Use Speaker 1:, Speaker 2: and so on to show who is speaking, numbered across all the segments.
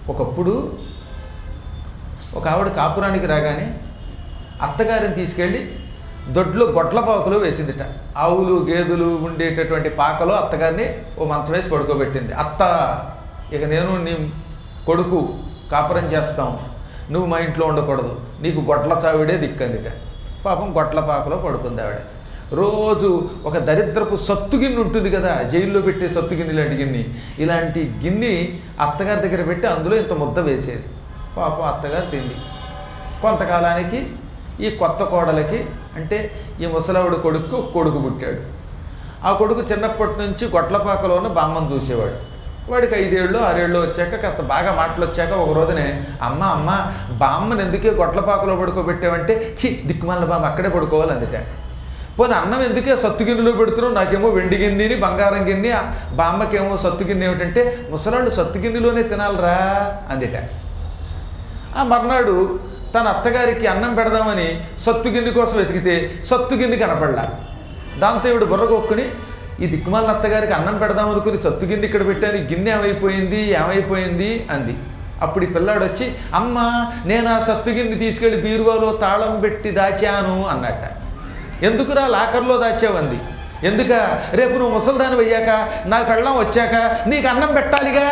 Speaker 1: ఒకప్పుడు ఒక ఆవిడ కాపురానికి రాగానే అత్తగారిని తీసుకెళ్ళి దొడ్లో గొడ్ల పాకులో వేసిందిట ఆవులు గేదెలు ఉండేటటువంటి పాకలో అత్తగారిని ఓ మంచం వేసి పడుకోబెట్టింది అత్త ఇక నేను నీ కొడుకు కాపురం చేస్తాం నువ్వు మా ఇంట్లో ఉండకూడదు నీకు గొడ్ల చావిడే దిక్కందిట పాపం గొడ్ల పాకలో పడుకుంది ఆవిడ రోజు ఒక దరిద్రపు సత్తు గిన్నె ఉంటుంది కదా జైల్లో పెట్టే సత్తు గిన్నె లాంటి గిన్నె ఇలాంటి గిన్నె అత్తగారి దగ్గర పెట్టి అందులో ఇంత ముద్ద వేసేది పాపం అత్తగారు తింది కొంతకాలానికి ఈ కొత్త కోడలకి అంటే ఈ ముసలావిడ కొడుకు ఒక కొడుకు పుట్టాడు ఆ కొడుకు చిన్నప్పటి నుంచి గొట్లపాకలో ఉన్న బామ్మను చూసేవాడు వాడికి ఐదేళ్ళు ఆరేళ్ళు వచ్చాక కాస్త బాగా మాటలు వచ్చాక ఒక రోజునే అమ్మ అమ్మ బామ్మని ఎందుకే గొట్లపాకలో పడుకోబెట్టావంటే చి దిక్కుమాల బామ్మ అక్కడే పడుకోవాలి అందుట పోనీ అన్నం ఎందుకే సత్తు గిన్నెలో పెడుతున్నావు నాకేమో వెండి గిన్నెని బంగారం గిన్నె ఆ బామ్మకేమో సత్తు గిన్నె ఏమిటంటే ముసలాళ్ళు సత్తు గిన్నెలోనే తినాలిరా అందుట ఆ మర్నాడు తన అత్తగారికి అన్నం పెడదామని సత్తు గిన్నె కోసం వెతికితే సత్తు గిన్నె కనపడలా దాంతో ఇవిడు బుర్ర కొక్కుని ఈ దిక్కుమాలిన అత్తగారికి అన్నం పెడదాం అనుకుని సత్తు గిన్నె ఇక్కడ పెట్టాను ఈ గిన్నె ఏమైపోయింది ఏమైపోయింది అంది అప్పుడు ఈ పిల్లాడు వచ్చి అమ్మ నేను ఆ సత్తు గిన్నె తీసుకెళ్లి బీరువాలో తాళం పెట్టి దాచాను అన్నట్ట ఎందుకురా లాకర్లో దాచావంది ఎందుక రేపు నువ్వు ముసల్దాని అయ్యాక నా కళ్ళం వచ్చాక నీకు అన్నం పెట్టాలిగా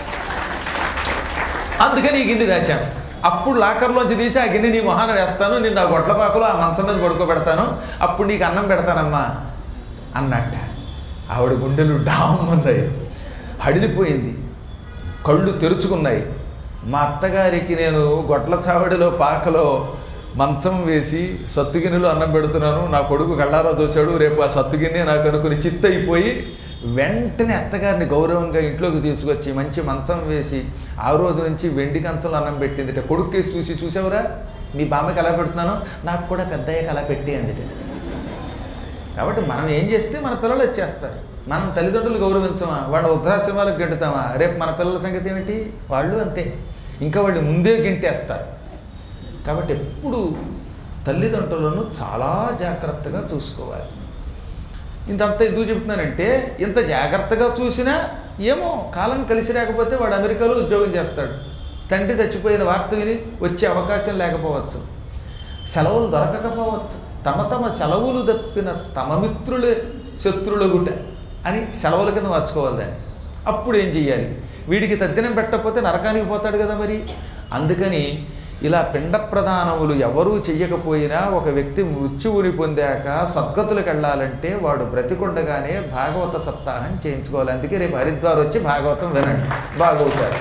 Speaker 1: అందుకని ఈ గిన్నె దాచాను అప్పుడు లాకర్లోంచి తీసి ఆ గిన్నె నీ మొహాన వేస్తాను నేను నా గొడ్లపాకులో ఆ మంచం మీద పడుకోబెడతాను అప్పుడు నీకు అన్నం పెడతానమ్మా అన్నట్ట ఆవిడ గుండెలు డామ్ ఉన్నాయి హడిలిపోయింది కళ్ళు తెరుచుకున్నాయి మా అత్తగారికి నేను గొడ్ల చావడిలో పాకలో మంచం వేసి సత్తుగిన్నెలో అన్నం పెడుతున్నాను నా కొడుకు కళ్ళారా చూశాడు రేపు ఆ సత్తుగిన్నె నాకు అనుకుని చిత్తయిపోయి వెంటనే అత్తగారిని గౌరవంగా ఇంట్లోకి తీసుకొచ్చి మంచి మంచం వేసి ఆ రోజు నుంచి వెండి కంచంలో అన్నం పెట్టిందిట కొడుకు కేసు చూసి చూసావురా మీ బామ్మకి ఎలా పెడుతున్నాను నాకు కూడా పెద్దయ్యకి అలా పెట్టి అందిట కాబట్టి మనం ఏం చేస్తే మన పిల్లలు వచ్చేస్తారు మనం తల్లిదండ్రులు గౌరవించమా వాళ్ళ వృద్ధాశ్రమాలకు గెంటుతామా రేపు మన పిల్లల సంగతి ఏమిటి వాళ్ళు అంతే ఇంకా వాళ్ళు ముందే గెంటేస్తారు కాబట్టి ఎప్పుడు తల్లిదండ్రులను చాలా జాగ్రత్తగా చూసుకోవాలి ఇంతంతా ఎందుకు చెప్తున్నానంటే ఇంత జాగ్రత్తగా చూసినా ఏమో కాలం కలిసి రాకపోతే వాడు అమెరికాలో ఉద్యోగం చేస్తాడు తండ్రి చచ్చిపోయిన వార్త విని వచ్చే అవకాశం లేకపోవచ్చు సెలవులు దొరకకపోవచ్చు తమ తమ సెలవులు తప్పిన తమ మిత్రులే శత్రులగుట అని సెలవుల కింద మార్చుకోవాలి దాన్ని అప్పుడు ఏం చెయ్యాలి వీడికి తద్దినం పెట్టకపోతే నరకానికి పోతాడు కదా మరి అందుకని ఇలా పిండ ప్రదానములు ఎవరూ చెయ్యకపోయినా ఒక వ్యక్తి మృత్యువుని పొందాక సద్గతులకు వెళ్ళాలంటే వాడు బ్రతికుండగానే భాగవత సప్తాహం చేయించుకోవాలి అందుకే రేపు హరిద్వార్ వచ్చి భాగవతం వినండి బాగవుతారు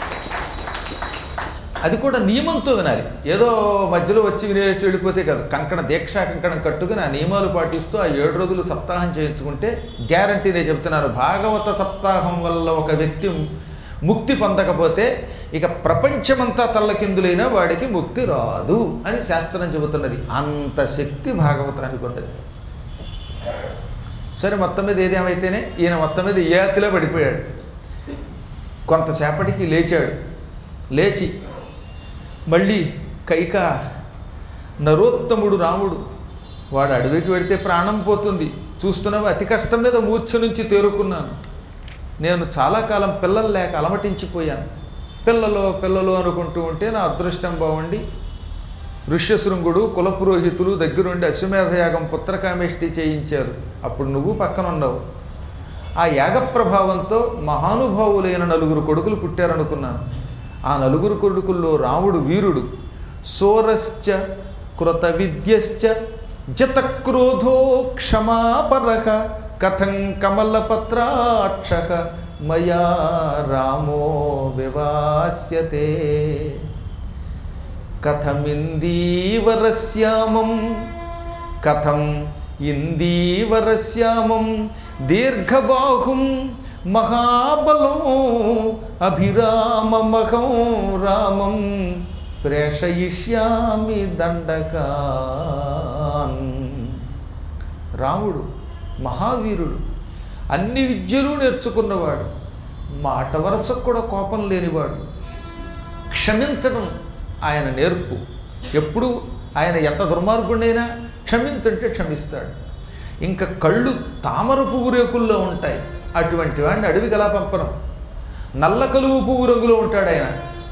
Speaker 1: అది కూడా నియమంతో వినాలి ఏదో మధ్యలో వచ్చి వినేసి వెళ్ళిపోతే కాదు కంకణ దీక్షా కంకణం కట్టుకుని ఆ నియమాలు పాటిస్తూ ఆ ఏడు రోజులు సప్తాహం చేయించుకుంటే గ్యారంటీ నేను చెప్తున్నాను భాగవత సప్తాహం వల్ల ఒక వ్యక్తి ముక్తి పొందకపోతే ఇక ప్రపంచమంతా తల్లకిందులైనా వాడికి ముక్తి రాదు అని శాస్త్రం చెబుతున్నది అంత శక్తి భాగవతానికి ఉన్నది సరే మొత్తం మీద ఏదేమైతేనే ఈయన మొత్తం మీద ఏతిలో పడిపోయాడు కొంతసేపటికి లేచాడు లేచి మళ్ళీ కైక నరోత్తముడు రాముడు వాడు అడవికి వెడితే ప్రాణం పోతుంది చూస్తున్నావు అతి కష్టం మీద మూర్ఛ నుంచి తేరుకున్నాను నేను చాలా కాలం పిల్లలు లేక అలమటించిపోయాను పిల్లలో పిల్లలు అనుకుంటూ ఉంటే నా అదృష్టం బాగుండి ఋష్యశృంగుడు కులపురోహితులు దగ్గరుండి అశ్వమేధయాగం పుత్రకామేష్టి చేయించారు అప్పుడు నువ్వు పక్కన ఉన్నావు ఆ యాగ ప్రభావంతో మహానుభావులైన నలుగురు కొడుకులు పుట్టారనుకున్నాను ఆ నలుగురు కొడుకుల్లో రాముడు వీరుడు సోరశ్చ కృత విద్యశ్చ జతక్రోధో క్షమాపరక కథం కమలపత్రాక్ష మయా రామో వివాస్యతే కథమిందీవరశ్యామం కథం ఇందీవరశ్యామం దీర్ఘబాహుం మహాబలం అభిరామమహం రామం ప్రేషయిష్యామి దండకాన్ రాముడు మహావీరుడు అన్ని విద్యలు నేర్చుకున్నవాడు మాట వరసకు కూడా కోపం లేనివాడు క్షమించడం ఆయన నేర్పు ఎప్పుడు ఆయన ఎంత దుర్మార్గుడైనా క్షమించంటే క్షమిస్తాడు ఇంకా కళ్ళు తామర పువ్వు రేకుల్లో ఉంటాయి అటువంటి వాడిని అడవికి ఎలా పంపడం నల్ల కలువు పువ్వు రంగులో ఉంటాడు ఆయన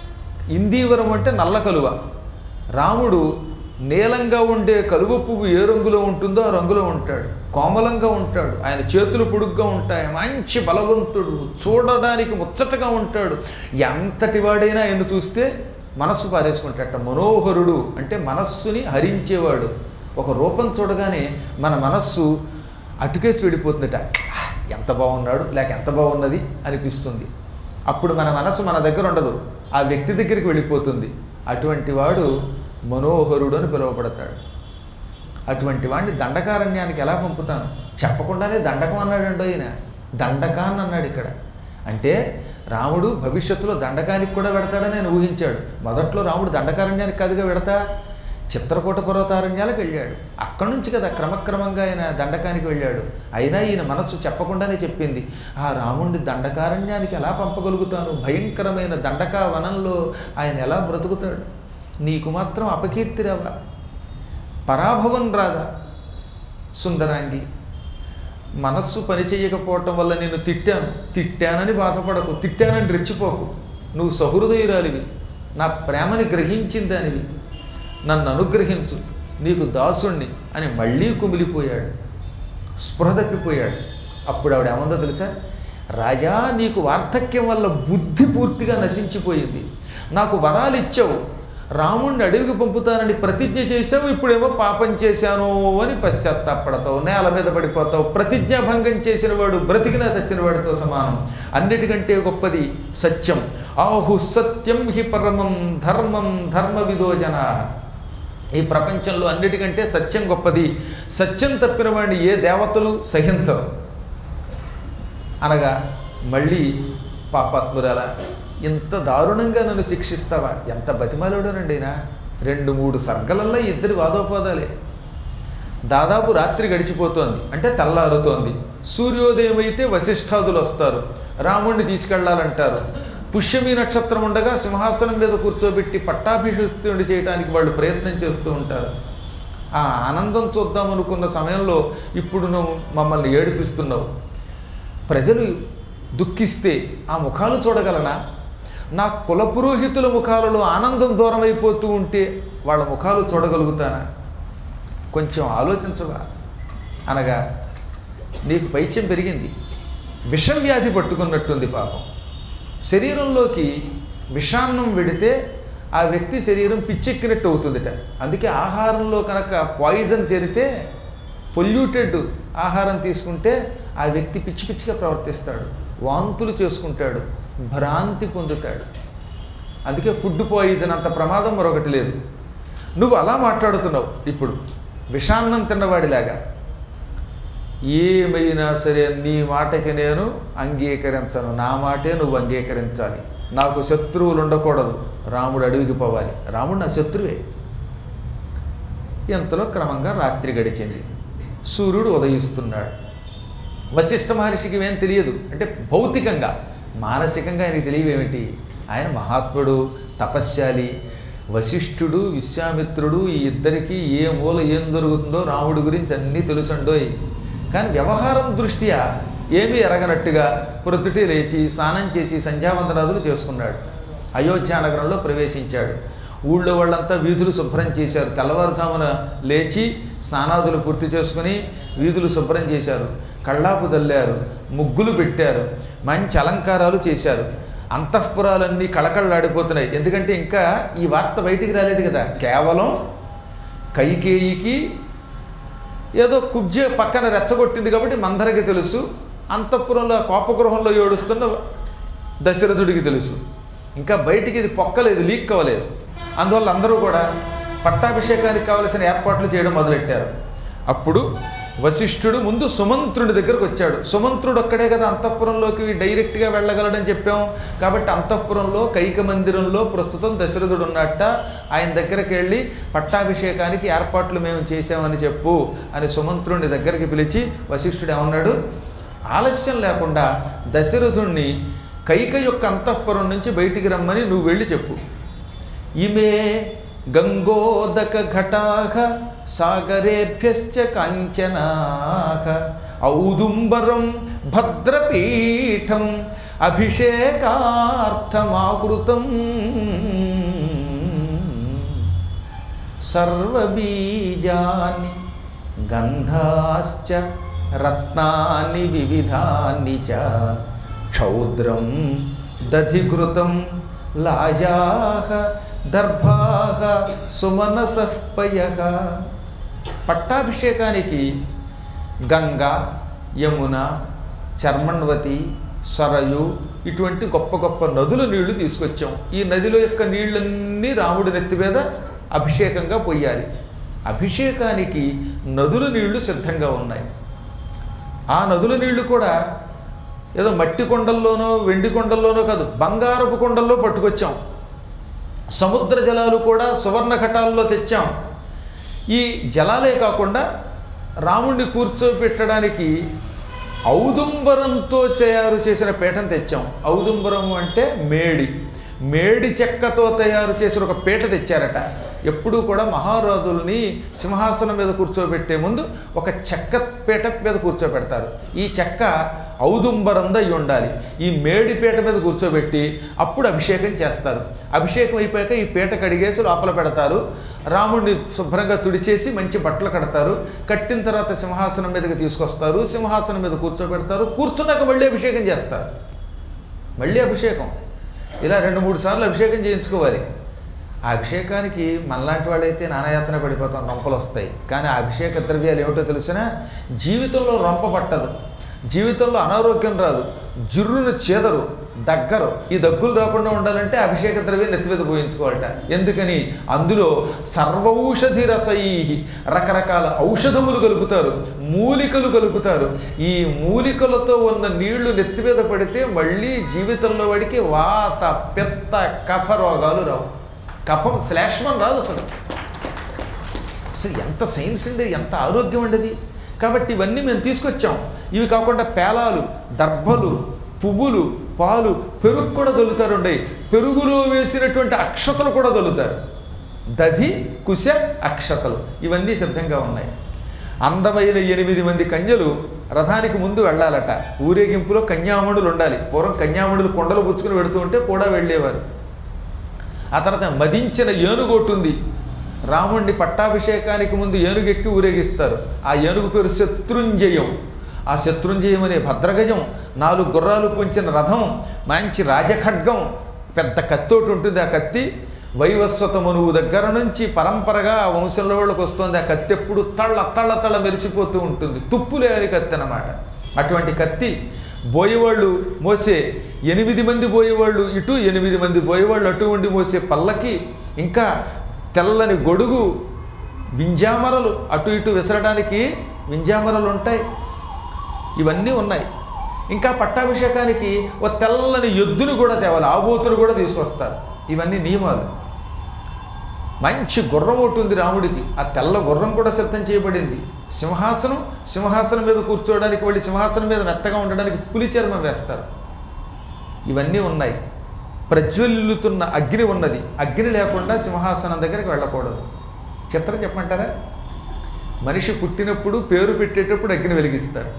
Speaker 1: ఇందీవరం అంటే నల్ల కలువ రాముడు నీలంగా ఉండే కలువ పువ్వు ఏ రంగులో ఉంటుందో ఆ రంగులో ఉంటాడు కోమలంగా ఉంటాడు ఆయన చేతులు పొడుగ్గా ఉంటాయి మంచి బలవంతుడు చూడడానికి ముచ్చటగా ఉంటాడు ఎంతటి వాడైనా ఆయన చూస్తే మనస్సు పారేసుకుంటాట మనోహరుడు అంటే మనస్సుని హరించేవాడు ఒక రూపం చూడగానే మన మనస్సు అటుకేసి వెళ్ళిపోతుందట "ఆ, ఎంత బాగున్నాడు లేక ఎంత బాగున్నది అనిపిస్తుంది అప్పుడు మన మనసు మన దగ్గర ఉండదు ఆ వ్యక్తి దగ్గరికి వెళ్ళిపోతుంది అటువంటి వాడు మనోహరుడు అని పిలువబడతాడు అటువంటి వాడిని దండకారణ్యానికి ఎలా పంపుతాను చెప్పకుండానే దండకం అన్నాడండో ఈయన దండకాన్ని అన్నాడు ఇక్కడ అంటే రాముడు భవిష్యత్తులో దండకానికి కూడా పెడతాడని ఆయన ఊహించాడు మొదట్లో రాముడు దండకారణ్యానికి కాదుగా పెడతా చిత్రకూట పర్వతారణ్యాలకు వెళ్ళాడు అక్కడి నుంచి కదా క్రమక్రమంగా ఆయన దండకానికి వెళ్ళాడు అయినా ఈయన మనస్సు చెప్పకుండానే చెప్పింది ఆ రాముడిని దండకారణ్యానికి ఎలా పంపగలుగుతాను భయంకరమైన దండకా వనంలో ఆయన ఎలా బ్రతుకుతాడు నీకు మాత్రం అపకీర్తి రావా పరాభవం రాదా సుందరాంగి మనస్సు పనిచేయకపోవటం వల్ల నేను తిట్టాను తిట్టానని బాధపడకు తిట్టానని రెచ్చిపోకు నువ్వు సహృదయురాలివి నా ప్రేమని గ్రహించిందానివి నన్ను అనుగ్రహించు నీకు దాసుణ్ణి అని మళ్ళీ కుమిలిపోయాడు స్పృహ తప్పిపోయాడు అప్పుడు ఆవిడ ఏమందో తెలుసా రాజా నీకు వార్ధక్యం వల్ల బుద్ధి పూర్తిగా నశించిపోయింది నాకు వరాలు ఇచ్చావు రాముణ్ణి అడవికి పంపుతానని ప్రతిజ్ఞ చేసావు ఇప్పుడేమో పాపం చేశాను అని పశ్చాత్తాపడతావు నేల మీద పడిపోతావు ప్రతిజ్ఞాభంగం చేసిన వాడు బ్రతికినా చచ్చిన వాడితో సమానం అన్నిటికంటే గొప్పది సత్యం ఆహు సత్యం హి పరమం ధర్మం ధర్మ విదోజన ఈ ప్రపంచంలో అన్నిటికంటే సత్యం గొప్పది సత్యం తప్పిన వాడిని ఏ దేవతలు సహించరు అనగా మళ్ళీ పాపాత్మురాల ఇంత దారుణంగా నన్ను శిక్షిస్తావా ఎంత బతిమాలుడోనండి నా రెండు మూడు సర్గలల్లో ఇద్దరి వాదోపాదాలే దాదాపు రాత్రి గడిచిపోతోంది అంటే తెల్లారుతోంది సూర్యోదయం అయితే వశిష్ఠాదులు వస్తారు రాముణ్ణి తీసుకెళ్లాలంటారు పుష్యమి నక్షత్రం ఉండగా సింహాసనం మీద కూర్చోబెట్టి పట్టాభిషిక్తుడి చేయడానికి వాళ్ళు ప్రయత్నం చేస్తూ ఉంటారు ఆ ఆనందం చూద్దాం అనుకున్న సమయంలో ఇప్పుడు నువ్వు మమ్మల్ని ఏడిపిస్తున్నావు ప్రజలు దుఃఖిస్తే ఆ ముఖాలు చూడగలనా నా కుల పురోహితుల ముఖాలలో ఆనందం దూరం అయిపోతూ ఉంటే వాళ్ళ ముఖాలు చూడగలుగుతానా కొంచెం ఆలోచించవా అనగా నీకు పైత్యం పెరిగింది విషవ్యాధి పట్టుకున్నట్టుంది పాపం శరీరంలోకి విషాన్నం వెడితే ఆ వ్యక్తి శరీరం పిచ్చెక్కినట్టు అవుతుందిట అందుకే ఆహారంలో కనుక పాయిజన్ చేరితే పొల్యూటెడ్ ఆహారం తీసుకుంటే ఆ వ్యక్తి పిచ్చి పిచ్చిగా ప్రవర్తిస్తాడు వాంతులు చేసుకుంటాడు భ్రాంతి పొందుతాడు అందుకే ఫుడ్ పాయిజన్ అంత ప్రమాదం మరొకటి లేదు నువ్వు అలా మాట్లాడుతున్నావు ఇప్పుడు విషాన్నం తిన్నవాడిలాగా ఏమైనా సరే నీ మాటకి నేను అంగీకరించను నా మాటే నువ్వు అంగీకరించాలి నాకు శత్రువులు ఉండకూడదు రాముడు అడవికి పోవాలి రాముడు నా శత్రువే ఎంతలో క్రమంగా రాత్రి గడిచింది సూర్యుడు ఉదయిస్తున్నాడు వశిష్ఠ మహర్షికి ఏం తెలియదు అంటే భౌతికంగా మానసికంగా ఆయనకి తెలియవేమిటి ఆయన మహాత్ముడు తపశ్శాలి వశిష్ఠుడు విశ్వామిత్రుడు ఈ ఇద్దరికి ఏ మూల ఏం జరుగుతుందో రాముడి గురించి అన్నీ తెలుసండోయ్ కానీ వ్యవహారం దృష్ట్యా ఏమీ ఎరగనట్టుగా ప్రొద్దుటి లేచి స్నానం చేసి సంధ్యావందనాదులు చేసుకున్నాడు అయోధ్య నగరంలో ప్రవేశించాడు ఊళ్ళో వాళ్ళంతా వీధులు శుభ్రం చేశారు తెల్లవారుజామున లేచి స్నానాదులు పూర్తి చేసుకుని వీధులు శుభ్రం చేశారు కళ్ళాపు చల్లారు ముగ్గులు పెట్టారు మంచి అలంకారాలు చేశారు అంతఃపురాలన్నీ కళకళలాడిపోతున్నాయి ఎందుకంటే ఇంకా ఈ వార్త బయటికి రాలేదు కదా కేవలం కైకేయికి ఏదో కుబ్జే పక్కన రెచ్చగొట్టింది కాబట్టి మందరికి తెలుసు అంతఃపురంలో కోపగృహంలో ఏడుస్తున్న దశరథుడికి తెలుసు ఇంకా బయటికి ఇది పొక్కలేదు లీక్ అవ్వలేదు అందువల్ల అందరూ కూడా పట్టాభిషేకానికి కావలసిన ఏర్పాట్లు చేయడం మొదలెట్టారు అప్పుడు వశిష్ఠుడు ముందు సుమంత్రుడి దగ్గరకు వచ్చాడు సుమంత్రుడు ఒక్కడే కదా అంతఃపురంలోకి డైరెక్ట్గా వెళ్ళగలడని చెప్పాం కాబట్టి అంతఃపురంలో కైక మందిరంలో ప్రస్తుతం దశరథుడు ఉన్నట్ట ఆయన దగ్గరికి వెళ్ళి పట్టాభిషేకానికి ఏర్పాట్లు మేము చేసామని చెప్పు అని సుమంత్రుడిని దగ్గరికి పిలిచి వశిష్ఠుడు ఏమన్నాడు ఆలస్యం లేకుండా దశరథుణ్ణి కైక యొక్క అంతఃపురం నుంచి బయటికి రమ్మని నువ్వు వెళ్ళి చెప్పు ఇమే గంగోదక ఘటాహ సాగరేభ్యశ్చ కాంచనాహ ఔదుంబరం భద్రపీఠం అభిషేకార్థమాకృతం సర్వబీజాని గంధాశ్చ రత్నాని వివిధాని చ క్షౌద్రం దధిఘృతం లాజాహ దర్భాహ సుమనసః పయః పట్టాభిషేకానికి గంగ యమున చర్మణ్వతి సరయు ఇటువంటి గొప్ప గొప్ప నదుల నీళ్లు తీసుకొచ్చాం ఈ నదిలో యొక్క నీళ్ళన్నీ రాముడి నెత్తి మీద అభిషేకంగా పొయ్యాలి అభిషేకానికి నదుల నీళ్లు సిద్ధంగా ఉన్నాయి ఆ నదుల నీళ్లు కూడా ఏదో మట్టి కొండల్లోనో వెండి కొండల్లోనో కాదు బంగారపు కొండల్లో పట్టుకొచ్చాం సముద్ర జలాలు కూడా సువర్ణ ఘటాల్లో తెచ్చాం ఈ జలాలే కాకుండా రాముణ్ణి కూర్చోబెట్టడానికి ఔదుంబరంతో తయారు చేసిన పీఠం తెచ్చాం ఔదుంబరం అంటే మేడి మేడి చెక్కతో తయారు చేసిన ఒక పీట తెచ్చారట ఎప్పుడూ కూడా మహారాజుల్ని సింహాసనం మీద కూర్చోబెట్టే ముందు ఒక చెక్క పీట మీద కూర్చోబెడతారు ఈ చెక్క ఔదుంబరందా అయి ఉండాలి ఈ మేడి పీట మీద కూర్చోబెట్టి అప్పుడు అభిషేకం చేస్తారు అభిషేకం అయిపోయాక ఈ పీట కడిగేసి లోపల పెడతారు రాముడిని శుభ్రంగా తుడిచేసి మంచి బట్టలు కడతారు కట్టిన తర్వాత సింహాసనం మీదకి తీసుకొస్తారు సింహాసనం మీద కూర్చోబెడతారు కూర్చున్నాక మళ్ళీ అభిషేకం చేస్తారు మళ్ళీ అభిషేకం ఇలా రెండు మూడు సార్లు అభిషేకం చేయించుకోవాలి ఆ అభిషేకానికి మనలాంటి వాళ్ళైతే నానాయాతన పడిపోతాం రొంపలు వస్తాయి కానీ ఆ అభిషేక ద్రవ్యాలు ఏమిటో తెలిసినా జీవితంలో రొంప పట్టదు జీవితంలో అనారోగ్యం రాదు జుర్రును చేదరు దగ్గరు ఈ దగ్గులు రాకుండా ఉండాలంటే అభిషేక ద్రవ్యం నెత్తి మీద పోయించుకోవాలట ఎందుకని అందులో సర్వౌషధి రసై రకరకాల ఔషధములు కలుపుతారు మూలికలు కలుపుతారు ఈ మూలికలతో ఉన్న నీళ్లు నెత్తి మీద పడితే మళ్ళీ జీవితంలో వాడికి వాత పెత్త కఫ రోగాలు రావు కఫం శ్లేష్మం రాదు అసలు అసలు ఎంత సైన్స్ అండి ఎంత ఆరోగ్యం ఉండేది కాబట్టి ఇవన్నీ మేము తీసుకొచ్చాం ఇవి కాకుండా పేలాలు దర్భలు పువ్వులు పాలు పెరుగు కూడా దొలుతారు ఉండే పెరుగులో వేసినటువంటి అక్షతలు కూడా దొలుతారు దధి కుశ అక్షతలు ఇవన్నీ సిద్ధంగా ఉన్నాయి అందమైన ఎనిమిది మంది కన్యలు రథానికి ముందు వెళ్ళాలట ఊరేగింపులో కన్యామణులు ఉండాలి పూర్వం కన్యామణులు కొండలు పుచ్చుకుని వెడుతూ ఉంటే కూడా వెళ్ళేవారు ఆ తర్వాత మదించిన ఏనుగు ఒకటి ఉంది రాముణ్ణి పట్టాభిషేకానికి ముందు ఏనుగెక్కి ఊరేగిస్తారు ఆ ఏనుగు పేరు శత్రుంజయం ఆ శత్రుంజయం అనే భద్రగజం నాలుగు గుర్రాలు పొంచిన రథం మంచి రాజఖడ్గం పెద్ద కత్తి ఒకటి ఉంటుంది ఆ కత్తి వైవస్వత మనువు దగ్గర నుంచి పరంపరగా ఆ వంశంలో వాళ్ళకి వస్తుంది ఆ కత్తి ఎప్పుడు తళ్ళ తళ్ళ తళ్ళ మెరిసిపోతూ ఉంటుంది తుప్పు లేని కత్తి అన్నమాట అటువంటి కత్తి బోయేవాళ్ళు మోసే ఎనిమిది మంది బోయేవాళ్ళు ఇటు ఎనిమిది మంది బోయేవాళ్ళు అటు ఉండి మోసే పల్లకి ఇంకా తెల్లని గొడుగు వింజామరలు అటు ఇటు విసరడానికి వింజామరలు ఉంటాయి ఇవన్నీ ఉన్నాయి ఇంకా పట్టాభిషేకానికి ఓ తెల్లని ఎద్దును కూడా తేవాలి ఆబోతును కూడా తీసుకొస్తారు ఇవన్నీ నియమాలు మంచి గుర్రం ఒకటి ఉంది రాముడికి ఆ తెల్ల గుర్రం కూడా సిద్ధం చేయబడింది సింహాసనం సింహాసనం మీద కూర్చోవడానికి వెళ్ళి సింహాసనం మీద మెత్తగా ఉండడానికి పులి చర్మం వేస్తారు ఇవన్నీ ఉన్నాయి ప్రజ్వల్లుతున్న అగ్ని ఉన్నది అగ్ని లేకుండా సింహాసనం దగ్గరికి వెళ్ళకూడదు చిత్రం చెప్పమంటారా మనిషి పుట్టినప్పుడు పేరు పెట్టేటప్పుడు అగ్ని వెలిగిస్తారు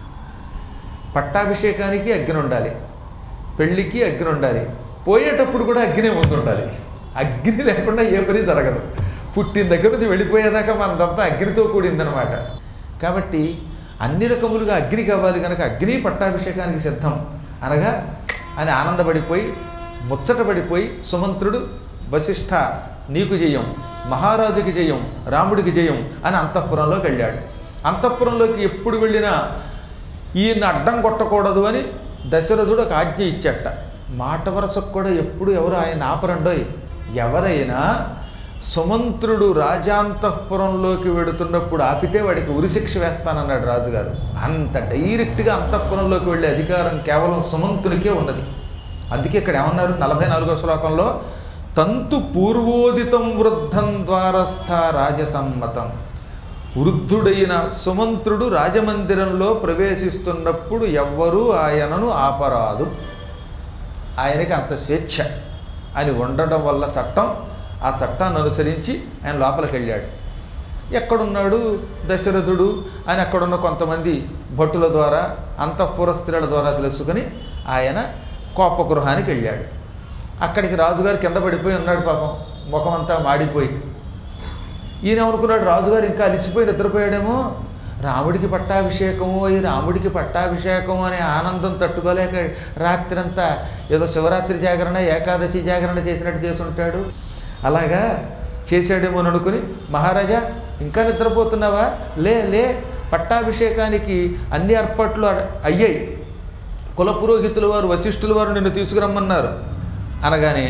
Speaker 1: పట్టాభిషేకానికి అగ్ని ఉండాలి పెళ్ళికి అగ్ని ఉండాలి పోయేటప్పుడు కూడా అగ్ని ముందు ఉండాలి అగ్ని లేకుండా ఏ పని జరగదు పుట్టిన దగ్గర నుంచి వెళ్ళిపోయేదాకా మనదంతా అగ్నితో కూడిందనమాట కాబట్టి అన్ని రకములుగా అగ్ని కావాలి కనుక అగ్ని పట్టాభిషేకానికి సిద్ధం అనగా అని ఆనందపడిపోయి ముచ్చటపడిపోయి సుమంత్రుడు వశిష్ఠ నీకు జయం మహారాజుకి జయం రాముడికి జయం అని అంతఃపురంలోకి వెళ్ళాడు అంతఃపురంలోకి ఎప్పుడు వెళ్ళినా ఈయన అడ్డం కొట్టకూడదు అని దశరథుడు ఒక ఆజ్ఞ ఇచ్చట మాట వరసకు కూడా ఎప్పుడు ఎవరు ఆయన ఆపరండోయ్ ఎవరైనా సుమంత్రుడు రాజాంతఃపురంలోకి వెడుతున్నప్పుడు ఆపితే వాడికి ఉరిశిక్ష వేస్తానన్నాడు రాజుగారు అంత డైరెక్ట్గా అంతఃపురంలోకి వెళ్ళే అధికారం కేవలం సుమంతునికే ఉన్నది అందుకే ఇక్కడ ఏమన్నారు నలభై నాలుగో శ్లోకంలో తంతు పూర్వోదితం వృద్ధం ద్వారస్థ రాజసమ్మతం వృద్ధుడైన సుమంత్రుడు రాజమందిరంలో ప్రవేశిస్తున్నప్పుడు ఎవ్వరూ ఆయనను ఆపరాదు ఆయనకి అంత స్వేచ్ఛ అని ఉండడం వల్ల చట్టం ఆ చట్టాన్ని అనుసరించి ఆయన లోపలికి వెళ్ళాడు ఎక్కడున్నాడు దశరథుడు అని అక్కడున్న కొంతమంది భటుల ద్వారా అంతఃపుర స్త్రీల ద్వారా తెలుసుకుని ఆయన కోపగృహానికి వెళ్ళాడు అక్కడికి రాజుగారు కింద పడిపోయి ఉన్నాడు పాపం ముఖం అంతా మాడిపోయి ఈయన అనుకున్నాడు రాజుగారు ఇంకా అలిసిపోయి నిద్రపోయాడేమో రాముడికి పట్టాభిషేకము ఈ రాముడికి పట్టాభిషేకం అనే ఆనందం తట్టుకోలేక రాత్రంతా ఏదో శివరాత్రి జాగరణ ఏకాదశి జాగరణ చేసినట్టు చేసి ఉంటాడు అలాగా చేశాడేమో అని అనుకుని మహారాజా ఇంకా నిద్రపోతున్నావా లే లే పట్టాభిషేకానికి అన్ని ఏర్పాట్లు అ- అయ్యాయి కుల పురోహితుల వారు వశిష్ఠుల వారు నిన్ను తీసుకురమ్మన్నారు అనగానే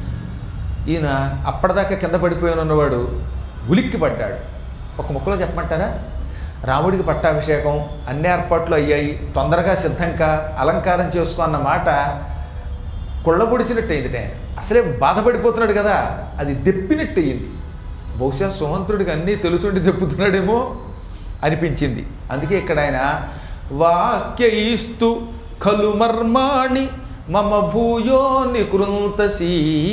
Speaker 1: ఈయన అప్పటిదాకా కింద పడిపోయి ఉన్నవాడు ఉలిక్కి పడ్డాడు ఒక ముక్కలో చెప్పమంటారా రాముడికి పట్టాభిషేకం అన్ని ఏర్పాట్లు అయ్యాయి తొందరగా సిద్ధంగా అలంకారం చేసుకో అన్న మాట కుళ్ళబొడిచినట్టు అయింది ఆయన అసలే బాధపడిపోతున్నాడు కదా అది దెప్పినట్టు అయ్యింది బహుశా సుమంత్రుడికి అన్నీ తెలుసుండి దెప్పుతున్నాడేమో అనిపించింది అందుకే ఇక్కడ ఆయన వాక్యయిస్తు ఖలు మర్మాణి మమ భూయో నికృంతసీ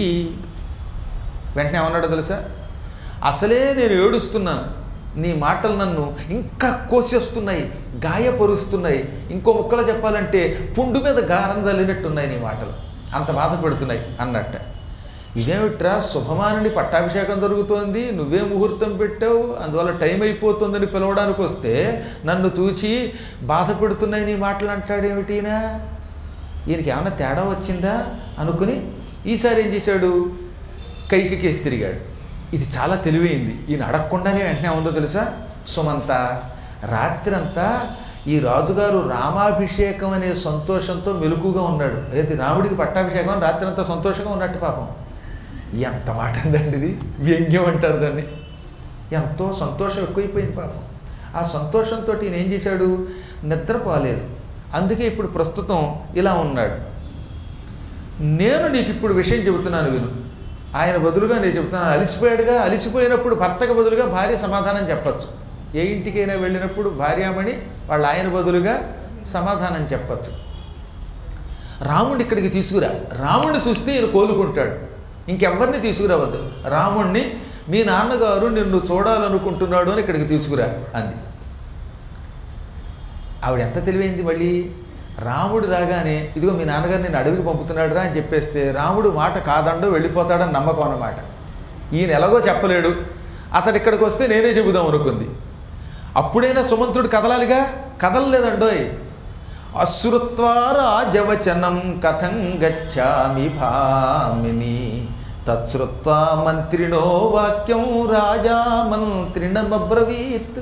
Speaker 1: వెంటనే ఏమన్నాడో తెలుసా అసలే నేను ఏడుస్తున్నాను నీ మాటలు నన్ను ఇంకా కోసేస్తున్నాయి గాయపరుస్తున్నాయి ఇంకో ముక్కలో చెప్పాలంటే పుండు మీద గారం చల్లినట్టున్నాయి నీ మాటలు అంత బాధ పెడుతున్నాయి అన్నట్ట ఇదేమిట్రా శుభమానుని పట్టాభిషేకం జరుగుతోంది నువ్వే ముహూర్తం పెట్టావు అందువల్ల టైం అయిపోతుందని పిలవడానికి వస్తే నన్ను చూచి బాధ పెడుతున్నాయి నీ మాటలు అంటాడేమిటినా ఈయనకి ఏమైనా తేడా వచ్చిందా అనుకుని ఈసారి ఏం చేశాడు కైకి కేసి తిరిగాడు ఇది చాలా తెలివైంది ఈయన అడగకుండానే వెంటనే ఉందో తెలుసా సుమంత రాత్రంతా ఈ రాజుగారు రామాభిషేకం అనే సంతోషంతో మెలుకుగా ఉన్నాడు అయితే రాముడికి పట్టాభిషేకం అని రాత్రంతా సంతోషంగా ఉన్నట్టు పాపం ఎంత మాట అందండి ఇది వ్యంగ్యం అంటారు దాన్ని ఎంతో సంతోషం ఎక్కువైపోయింది పాపం ఆ సంతోషంతో ఈయన ఏం చేశాడు నిద్రపోలేదు అందుకే ఇప్పుడు ప్రస్తుతం ఇలా ఉన్నాడు నేను నీకు ఇప్పుడు విషయం చెబుతున్నాను విను ఆయన బదులుగా నేను చెబుతున్నాను అలిసిపోయాడుగా అలిసిపోయినప్పుడు భర్తకు బదులుగా భార్య సమాధానం చెప్పచ్చు ఏ ఇంటికైనా వెళ్ళినప్పుడు భార్యామణి వాళ్ళ ఆయన బదులుగా సమాధానం చెప్పచ్చు రాముడిని ఇక్కడికి తీసుకురా రాముడిని చూస్తే ఈయన కోలుకుంటాడు ఇంకెవ్వరిని తీసుకురావద్దు రాముణ్ణి మీ నాన్నగారు నిన్ను చూడాలనుకుంటున్నాడు అని ఇక్కడికి తీసుకురా అంది ఆవిడ ఎంత తెలివైంది మళ్ళీ రాముడు రాగానే ఇదిగో మీ నాన్నగారు నేను అడవికి పంపుతున్నాడురా అని చెప్పేస్తే రాముడు మాట కాదండో వెళ్ళిపోతాడని నమ్మకం అన్నమాట ఈయన ఎలాగో చెప్పలేడు అతడు ఇక్కడికి వస్తే నేనే చెబుదాం అనుకుంది అప్పుడైనా సుమంత్రుడు కదలాలిగా కదలలేదండోయ్ అశ్రుత్వారాజవచనం కథం గచ్చామి భామిని తచ్చుత్వా మంత్రిణో వాక్యం రాజా మంత్రిణమబ్రవీత్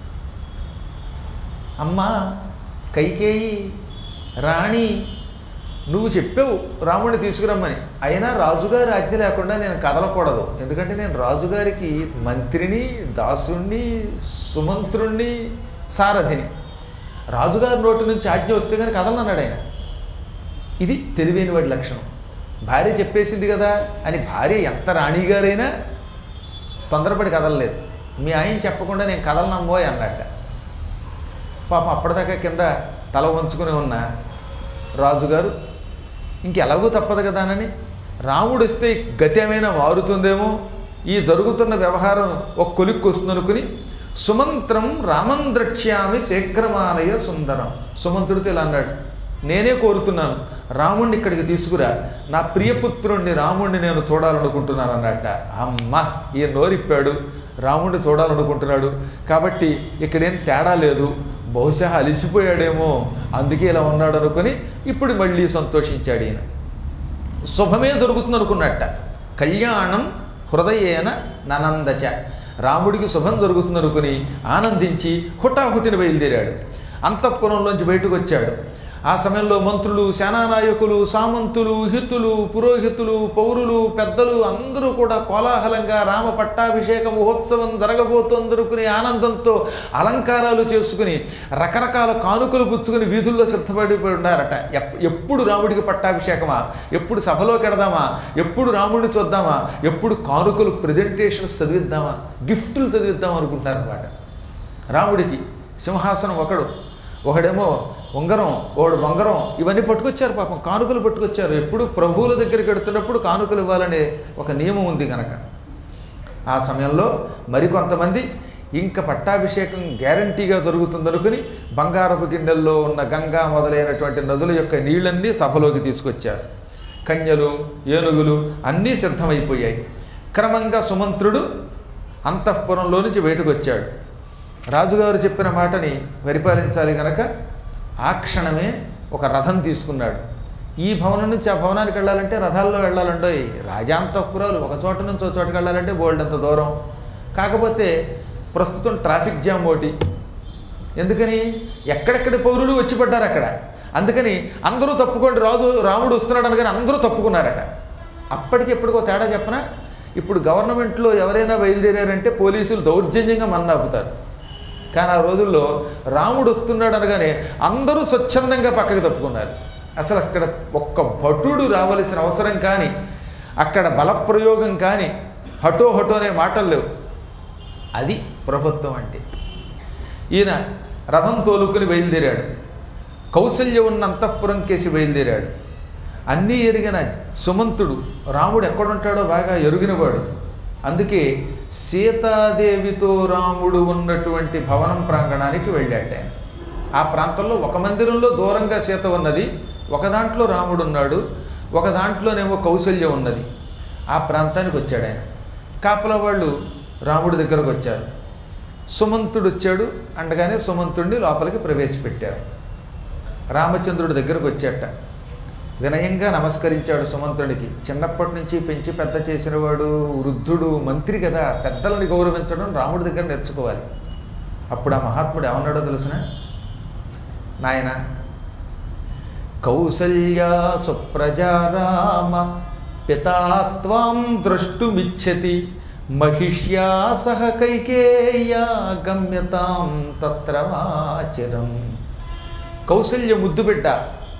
Speaker 1: అమ్మా కైకేయి రాణి నువ్వు చెప్పావు రాముడిని తీసుకురమ్మని అయినా రాజుగారి ఆజ్ఞ లేకుండా నేను కదలకూడదు ఎందుకంటే నేను రాజుగారికి మంత్రిని దాసుణ్ణి సుమంత్రుణ్ణి సారథిని రాజుగారి నోటి నుంచి ఆజ్ఞ వస్తే కానీ కదలనన్నాడు ఆయన ఇది తెలివైన వాడి లక్షణం భార్య చెప్పేసింది కదా అని భార్య ఎంత రాణిగారైనా తొందరపడి కదలలేదు మీ ఆయన చెప్పకుండా నేను కదలనమ్మోయ్ అన్నట్ట పాపం అప్పటిదాకా కింద తల వంచుకుని ఉన్న రాజుగారు ఇంకెలాగూ తప్పదు కదానని రాముడు వస్తే గతి ఏమైనా మారుతుందేమో ఈ జరుగుతున్న వ్యవహారం ఒక కొలిక్కి వస్తుందనుకుని సుమంత్రం రామం ద్రక్ష్యామి శీఘ్రమానయ సుందరం సుమంత్రుడితో ఇలా అన్నాడు నేనే కోరుతున్నాను రాముణ్ణి ఇక్కడికి తీసుకురా నా ప్రియపుత్రుణ్ణి రాముణ్ణి నేను చూడాలనుకుంటున్నాను అన్నట్ట అమ్మ ఈయన నోరిప్పాడు రాముణ్ణి చూడాలనుకుంటున్నాడు కాబట్టి ఇక్కడేం తేడా లేదు బహుశా అలిసిపోయాడేమో అందుకే ఇలా ఉన్నాడు అనుకుని ఇప్పుడు మళ్ళీ సంతోషించాడు ఈయన శుభమే జరుగుతుంది అనుకున్నట్ట కళ్యాణం హృదయేన ననందచ రాముడికి శుభం జరుగుతుంది అనుకుని ఆనందించి హుటాహుటిన బయలుదేరాడు అంతఃపురంలోంచి బయటకు వచ్చాడు ఆ సమయంలో మంత్రులు సేనానాయకులు సామంతులు హితులు పురోహితులు పౌరులు పెద్దలు అందరూ కూడా కోలాహలంగా రామ పట్టాభిషేక మహోత్సవం జరగబోతోందనుకుని ఆనందంతో అలంకారాలు చేసుకుని రకరకాల కానుకలు పుచ్చుకుని వీధుల్లో సిద్ధపడిపోయి ఉన్నారట ఎప్- ఎప్పుడు రాముడికి పట్టాభిషేకమా ఎప్పుడు సభలోకి ఎడదామా ఎప్పుడు రాముడిని చూద్దామా ఎప్పుడు కానుకలు ప్రజెంటేషన్స్ చదివిద్దామా గిఫ్టులు చదివిద్దాం అనుకుంటున్నారన్నమాట రాముడికి సింహాసనం ఒకడు ఒకడేమో ఉంగరం ఒకడు బంగారం ఇవన్నీ పట్టుకొచ్చారు పాపం కానుకలు పట్టుకొచ్చారు ఎప్పుడు ప్రభువుల దగ్గరికి వెడుతున్నప్పుడు కానుకలు ఇవ్వాలనే ఒక నియమం ఉంది కనుక ఆ సమయంలో మరికొంతమంది ఇంకా పట్టాభిషేకం గ్యారంటీగా జరుగుతుందనుకుని బంగారపు గిన్నెల్లో ఉన్న గంగా మొదలైనటువంటి నదుల యొక్క నీళ్ళన్నీ సభలోకి తీసుకొచ్చారు కన్యలు ఏనుగులు అన్నీ సిద్ధమైపోయాయి క్రమంగా సుమంత్రుడు అంతఃపురంలో నుంచి బయటకు వచ్చాడు రాజుగారు చెప్పిన మాటని పరిపాలించాలి గనక ఆ క్షణమే ఒక రథం తీసుకున్నాడు ఈ భవనం నుంచి ఆ భవనానికి వెళ్ళాలంటే రథాల్లో వెళ్ళాలండో రాజాంతఃపురాలు ఒక చోట నుంచి ఒక చోటకి వెళ్ళాలంటే బోల్డ్ అంత దూరం కాకపోతే ప్రస్తుతం ట్రాఫిక్ జామ్ ఒకటి ఎందుకని ఎక్కడెక్కడి పౌరులు వచ్చి పడ్డారు అక్కడ అందుకని అందరూ తప్పుకోండి రాజు రాముడు వస్తున్నాడు అనగానే అందరూ తప్పుకున్నారట అప్పటికి ఎప్పటికో తేడా చెప్పనా ఇప్పుడు గవర్నమెంట్లో ఎవరైనా బయలుదేరారంటే పోలీసులు దౌర్జన్యంగా మన ఆపుతారు కానీ ఆ రోజుల్లో రాముడు వస్తున్నాడు అనగానే అందరూ స్వచ్ఛందంగా పక్కకి తప్పుకున్నారు అసలు అక్కడ ఒక్క భటుడు రావలసిన అవసరం కానీ అక్కడ బలప్రయోగం కానీ హటో హటో అనే మాటలు లేవు అది ప్రభుత్వం అంటే ఈయన రథం తోలుకుని బయలుదేరాడు కౌశల్య ఉన్న అంతఃపురం కేసి బయలుదేరాడు అన్నీ ఎరిగిన సుమంతుడు రాముడు ఎక్కడుంటాడో బాగా ఎరిగినవాడు అందుకే సీతాదేవితో రాముడు ఉన్నటువంటి భవనం ప్రాంగణానికి వెళ్ళాడు ఆయన ఆ ప్రాంతంలో ఒక మందిరంలో దూరంగా సీత ఉన్నది ఒక దాంట్లో రాముడు ఉన్నాడు ఒక దాంట్లోనేమో కౌశల్య ఉన్నది ఆ ప్రాంతానికి వచ్చాడు ఆయన కాపలా వాళ్ళు రాముడి దగ్గరకు వచ్చారు సుమంతుడు వచ్చాడు అండగానే సుమంతుడిని లోపలికి ప్రవేశపెట్టారు రామచంద్రుడి దగ్గరకు వచ్చాట వినయంగా నమస్కరించాడు సుమంతుడికి చిన్నప్పటి నుంచి పెంచి పెద్ద చేసినవాడు వృద్ధుడు మంత్రి కదా పెద్దలని గౌరవించడం రాముడి దగ్గర నేర్చుకోవాలి అప్పుడు ఆ మహాత్ముడు ఏమన్నాడో తెలుసిన నాయన కౌసల్యా సుప్రజా రామ పితాత్వాం ద్రష్టుమిచ్చతి మహిష్యా సహ కైకేయ్యా గమ్యతాం తత్ర వాచిరం కౌసల్య ముద్దుబిడ్డ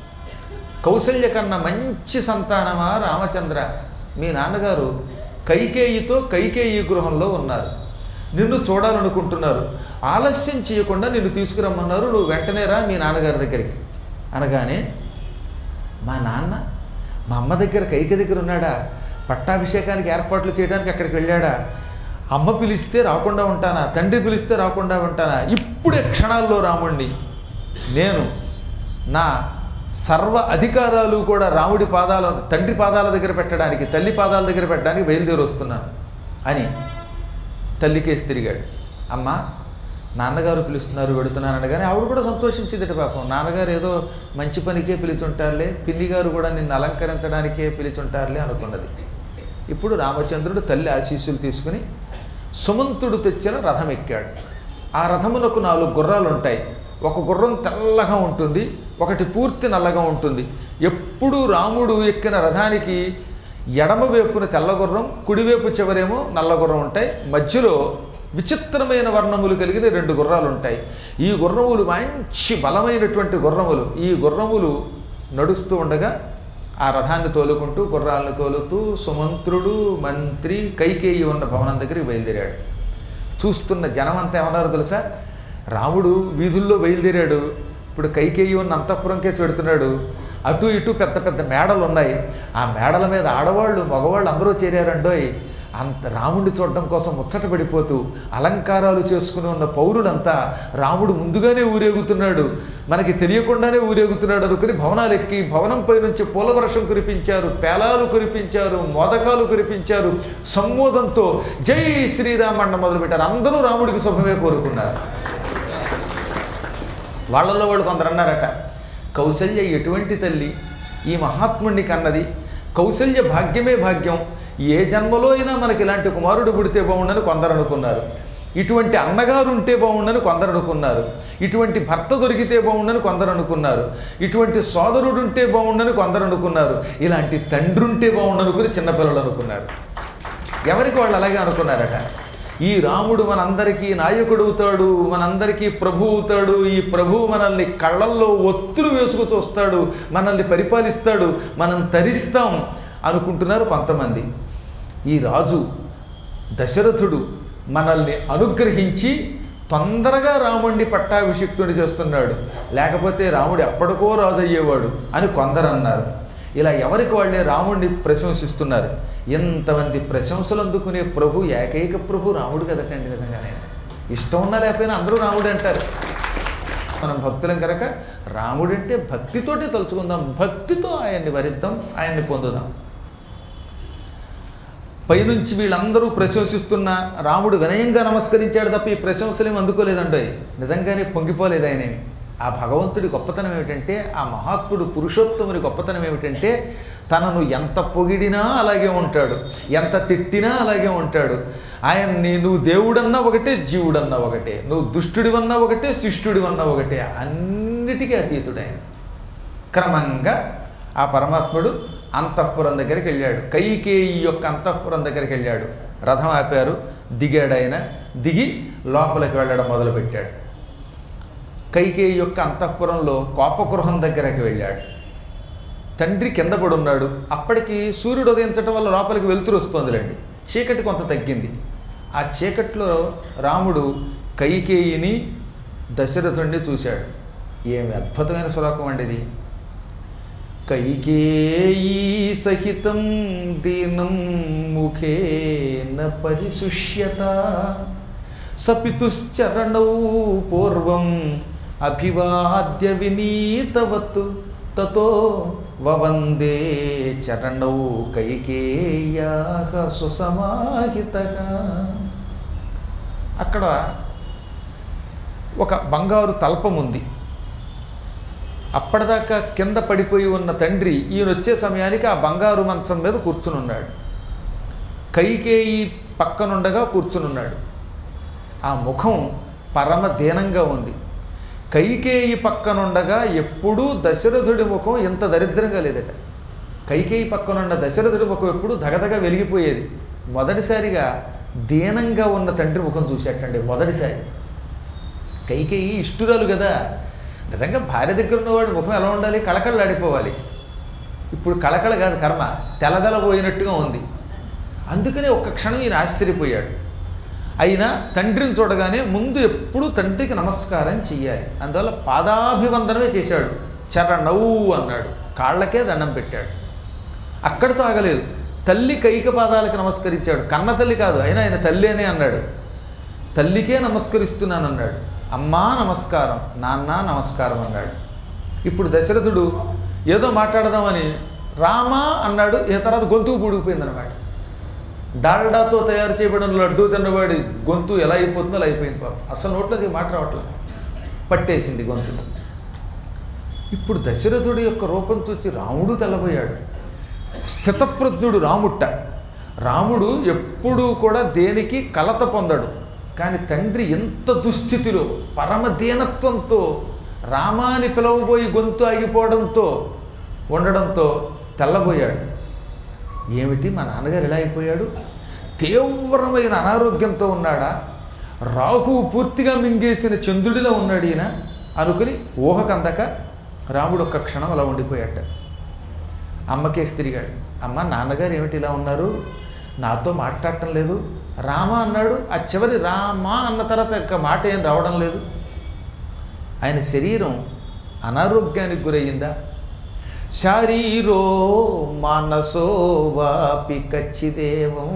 Speaker 1: కౌసల్య కన్నా మంచి సంతానమా రామచంద్ర మీ నాన్నగారు కైకేయితో కైకేయి గృహంలో ఉన్నారు నిన్ను చూడాలనుకుంటున్నారు ఆలస్యం చేయకుండా నిన్ను తీసుకురమ్మన్నారు నువ్వు వెంటనే రా మీ నాన్నగారి దగ్గరికి అనగానే మా నాన్న మా అమ్మ దగ్గర కైక దగ్గర ఉన్నాడా పట్టాభిషేకానికి ఏర్పాట్లు చేయడానికి అక్కడికి వెళ్ళాడా అమ్మ పిలిస్తే రాకుండా ఉంటానా తండ్రి పిలిస్తే రాకుండా ఉంటానా ఇప్పుడే క్షణాల్లో రాముణ్ణి నేను నా సర్వ అధికారాలు కూడా రాముడి పాదాల తండ్రి పాదాల దగ్గర పెట్టడానికి తల్లి పాదాల దగ్గర పెట్టడానికి బయలుదేరి వస్తున్నాను అని తల్లికేసి తిరిగాడు అమ్మ నాన్నగారు పిలుస్తున్నారు వెడుతున్నాను అనగానే ఆవిడ కూడా సంతోషించిందట పాపం నాన్నగారు ఏదో మంచి పనికే పిలుచుంటారులే పిల్లి గారు కూడా నిన్ను అలంకరించడానికే పిలుచుంటారులే అనుకున్నది ఇప్పుడు రామచంద్రుడు తల్లి ఆశీస్సులు తీసుకుని సుమంతుడు తెచ్చిన రథం ఎక్కాడు ఆ రథమునకు నాలుగు గుర్రాలు ఉంటాయి ఒక గుర్రం తెల్లగా ఉంటుంది ఒకటి పూర్తి నల్లగా ఉంటుంది ఎప్పుడు రాముడు ఎక్కిన రథానికి ఎడమ వైపున తెల్ల గుర్రం కుడివైపు చివరేమో నల్ల గుర్రం ఉంటాయి మధ్యలో విచిత్రమైన వర్ణములు కలిగిన రెండు గుర్రాలు ఉంటాయి ఈ గుర్రములు మంచి బలమైనటువంటి గుర్రములు ఈ గుర్రములు నడుస్తూ ఉండగా ఆ రథాన్ని తోలుకుంటూ గుర్రాలను తోలుతూ సుమంత్రుడు మంత్రి కైకేయి ఉన్న భవనం దగ్గరికి బయలుదేరాడు చూస్తున్న జనం అంతా ఏమన్నారో తెలుసా రాముడు వీధుల్లో బయలుదేరాడు ఇప్పుడు కైకేయి ఉన్న అంతఃపురం కేసు పెడుతున్నాడు అటు ఇటు పెద్ద పెద్ద మేడలు ఉన్నాయి ఆ మేడల మీద ఆడవాళ్ళు మగవాళ్ళు అందరూ చేరారండోయ్ అంత రాముడిని చూడడం కోసం ముచ్చట పడిపోతూ అలంకారాలు చేసుకుని ఉన్న పౌరులంతా రాముడు ముందుగానే ఊరేగుతున్నాడు మనకి తెలియకుండానే ఊరేగుతున్నాడు అనుకుని భవనాలు ఎక్కి భవనంపై నుంచి పూలవర్షం కురిపించారు పేలాలు కురిపించారు మోదకాలు కురిపించారు సంమోదంతో జై శ్రీరామ్ అన్న మొదలుపెట్టారు అందరూ రాముడికి శుభమే కోరుకున్నారు వాళ్ళల్లో వాళ్ళు కొందరు అన్నారట కౌసల్య ఎటువంటి తల్లి ఈ మహాత్ముడిని కన్నది కౌసల్య భాగ్యమే భాగ్యం ఏ జన్మలో అయినా మనకి ఇలాంటి కుమారుడు పుడితే బాగుండని కొందరు అనుకున్నారు ఇటువంటి అన్నగారు ఉంటే బాగుండని కొందరు అనుకున్నారు ఇటువంటి భర్త దొరికితే బాగుండని కొందరు అనుకున్నారు ఇటువంటి సోదరుడు ఉంటే బాగుండని కొందరు అనుకున్నారు ఇలాంటి తండ్రి ఉంటే బాగుండనుకుని చిన్నపిల్లలు అనుకున్నారు ఎవరికి వాళ్ళు అలాగే అనుకున్నారట ఈ రాముడు మనందరికీ నాయకుడు అవుతాడు మనందరికీ ప్రభు అవుతాడు ఈ ప్రభువు మనల్ని కళ్ళల్లో ఒత్తులు వేసుకు చూస్తాడు మనల్ని పరిపాలిస్తాడు మనం తరిస్తాం అనుకుంటున్నారు కొంతమంది ఈ రాజు దశరథుడు మనల్ని అనుగ్రహించి తొందరగా రాముడిని పట్టాభిషిక్తుడి చేస్తున్నాడు లేకపోతే రాముడు ఎప్పటికో రాజు అయ్యేవాడు అని కొందరు అన్నారు ఇలా ఎవరికి వాళ్ళే రాముడిని ప్రశంసిస్తున్నారు ఎంతమంది ప్రశంసలు అందుకునే ప్రభు ఏకైక ప్రభు రాముడు కదటండి నిజంగానే ఇష్టం ఉన్నా లేకపోయినా అందరూ రాముడు అంటారు మనం భక్తులం కనుక రాముడంటే భక్తితోటే తలుచుకుందాం భక్తితో ఆయన్ని వరిద్దాం ఆయన్ని పొందుదాం పైనుంచి వీళ్ళందరూ ప్రశంసిస్తున్న రాముడు వినయంగా నమస్కరించాడు తప్ప ఈ ప్రశంసలేం అందుకోలేదండి నిజంగానే పొంగిపోలేదు ఆయనేమి ఆ భగవంతుడి గొప్పతనం ఏమిటంటే ఆ మహాత్ముడు పురుషోత్తముడి గొప్పతనం ఏమిటంటే తనను ఎంత పొగిడినా అలాగే ఉంటాడు ఎంత తిట్టినా అలాగే ఉంటాడు ఆయన్ని నువ్వు దేవుడన్నా ఒకటే జీవుడన్నా ఒకటే నువ్వు దుష్టుడివన్నా ఒకటే శిష్టుడివన్నా ఒకటే అన్నిటికీ అతీతుడు ఆయన క్రమంగా ఆ పరమాత్ముడు అంతఃపురం దగ్గరికి వెళ్ళాడు కైకేయి యొక్క అంతఃపురం దగ్గరికి వెళ్ళాడు రథం ఆపారు దిగాడు ఆయన దిగి లోపలికి వెళ్ళడం మొదలుపెట్టాడు కైకేయి యొక్క అంతఃపురంలో కోపగృహం దగ్గరికి వెళ్ళాడు తండ్రి కింద పడి ఉన్నాడు అప్పటికి సూర్యుడు ఉదయించడం వల్ల లోపలికి వెలుతురు వస్తోందిలేండి చీకటి కొంత తగ్గింది ఆ చీకట్లో రాముడు కైకేయిని దశరథుణ్ణి చూశాడు ఏమి అద్భుతమైన శ్లోకం అండి ఇది కైకేయీ సహితం దీనం ముఖేన పరిశుష్యత సపితుశ్చరణౌ పూర్వం అభివాద్య వినీతవత్ తతో వవందే చరణౌ కైకేయా సుసమాహితగా అక్కడ ఒక బంగారు తల్పం ఉంది అప్పటిదాకా కింద పడిపోయి ఉన్న తండ్రి ఈయన వచ్చే సమయానికి ఆ బంగారు మంచం మీద కూర్చునున్నాడు కైకేయి పక్కనుండగా కూర్చునున్నాడు ఆ ముఖం పరమ దీనంగా ఉంది కైకేయి పక్కనుండగా ఎప్పుడూ దశరథుడి ముఖం ఇంత దరిద్రంగా లేదట కైకేయి పక్కనున్న దశరథుడి ముఖం ఎప్పుడూ దగదగ వెలిగిపోయేది మొదటిసారిగా దీనంగా ఉన్న తండ్రి ముఖం చూసేటండి మొదటిసారి కైకేయి ఇష్టురాలు కదా నిజంగా భార్య దగ్గర ఉన్నవాడి ముఖం ఎలా ఉండాలి కళకళలాడిపోవాలి ఇప్పుడు కళకళ కాదు కర్మ తెలదలబోయినట్టుగా ఉంది అందుకనే ఒక్క క్షణం ఈయన ఆశ్చర్యపోయాడు అయినా తండ్రిని చూడగానే ముందు ఎప్పుడూ తండ్రికి నమస్కారం చెయ్యాలి అందువల్ల పాదాభివందనమే చేశాడు చరణవు అన్నాడు కాళ్ళకే దండం పెట్టాడు అక్కడితో ఆగలేదు తల్లి కైక పాదాలకు నమస్కరించాడు కన్న తల్లి కాదు అయినా ఆయన తల్లి అనే అన్నాడు తల్లికే నమస్కరిస్తున్నాను అన్నాడు అమ్మా నమస్కారం నాన్న నమస్కారం అన్నాడు ఇప్పుడు దశరథుడు ఏదో మాట్లాడదామని రామా అన్నాడు ఏ తర్వాత గొంతుకు పూడిపోయిందనమాట డాల్డాతో తయారు చేయబడిన లడ్డూ తిన్నవాడి గొంతు ఎలా అయిపోతుందో అలా అయిపోయింది పాపం అసలు నోట్లోకి మాట రావట్లేదు పట్టేసింది గొంతు ఇప్పుడు దశరథుడి యొక్క రూపం చూచి రాముడు తెల్లబోయాడు స్థితప్రజ్ఞుడు రాముట్ట రాముడు ఎప్పుడూ కూడా దేనికి కలత పొందడు కానీ తండ్రి ఎంత దుస్థితిలో పరమ దీనత్వంతో రామాని పిలవబోయి గొంతు ఆగిపోవడంతో ఉండడంతో తెల్లబోయాడు ఏమిటి మా నాన్నగారు ఎలా అయిపోయాడు తీవ్రమైన అనారోగ్యంతో ఉన్నాడా రాహు పూర్తిగా మింగేసిన చంద్రుడిలో ఉన్నాడు ఈయన అనుకుని ఊహకందక రాముడు ఒక్క క్షణం అలా ఉండిపోయాట అమ్మకేసి తిరిగాడు అమ్మ నాన్నగారు ఏమిటి ఇలా ఉన్నారు నాతో మాట్లాడటం లేదు రామ అన్నాడు ఆ చివరి రామా అన్న తర్వాత ఇంకా మాట ఏం రావడం లేదు ఆయన శరీరం అనారోగ్యానికి గురయ్యిందా శారీరో మానసో వాపి కచ్చిదేవం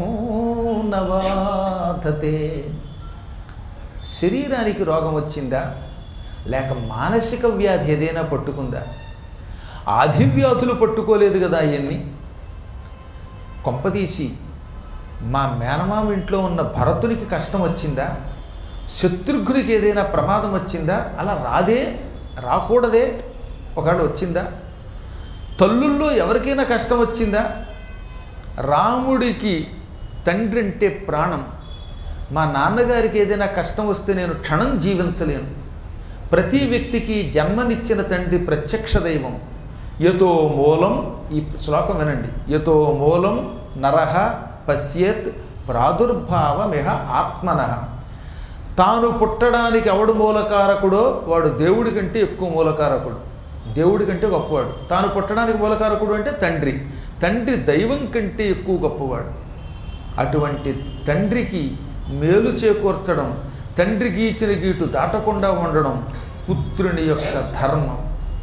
Speaker 1: నవాధతే శరీరానికి రోగం వచ్చిందా లేక మానసిక వ్యాధి ఏదైనా పట్టుకుందా ఆధివ్యాధులు పట్టుకోలేదు కదా అవన్నీ కొంపదీసి మా మేనమామ ఇంట్లో ఉన్న భరతునికి కష్టం వచ్చిందా శత్రుఘ్నునికి ఏదైనా ప్రమాదం వచ్చిందా అలా రాదే రాకూడదే ఒకవేళ వచ్చిందా తల్లుల్లో ఎవరికైనా కష్టం వచ్చిందా రాముడికి తండ్రి అంటే ప్రాణం మా నాన్నగారికి ఏదైనా కష్టం వస్తే నేను క్షణం జీవించలేను ప్రతి వ్యక్తికి జన్మనిచ్చిన తండ్రి ప్రత్యక్ష దైవం యతో మూలం ఈ శ్లోకం వినండి యతో మూలం నరహ పశ్యేత్ ప్రాదుర్భావమిహ ఆత్మన తాను పుట్టడానికి ఎవడు మూలకారకుడో వాడు దేవుడి కంటే ఎక్కువ మూలకారకుడు దేవుడి కంటే గొప్పవాడు తాను పుట్టడానికి మూలకారకుడు అంటే తండ్రి తండ్రి దైవం కంటే ఎక్కువ గొప్పవాడు అటువంటి తండ్రికి మేలు చేకూర్చడం తండ్రి గీచిన గీటు దాటకుండా ఉండడం పుత్రుని యొక్క ధర్మం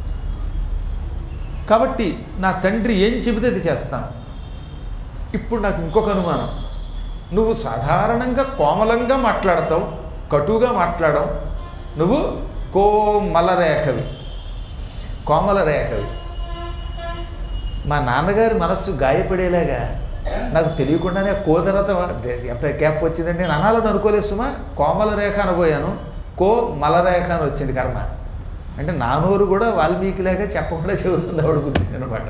Speaker 1: కాబట్టి నా తండ్రి ఏం చెబితే అది చేస్తాను ఇప్పుడు నాకు ఇంకొక అనుమానం నువ్వు సాధారణంగా కోమలంగా మాట్లాడతావు కటుగా మాట్లాడడం నువ్వు కోమలరేఖవి కోమలరేఖవి మా నాన్నగారి మనస్సు గాయపడేలాగా నాకు తెలియకుండానే కో తర్వాత ఎంత గ్యాప్ వచ్చిందండి నేను అనాలని అనుకోలేదు సుమా కోమల రేఖ అనబోయాను కో మలరేఖ అని వచ్చింది కర్మ అంటే నా నోరు కూడా వాల్మీకిలాగా చెప్పకుండా చెబుతుంది ఆవిడ బుద్ధి అనమాట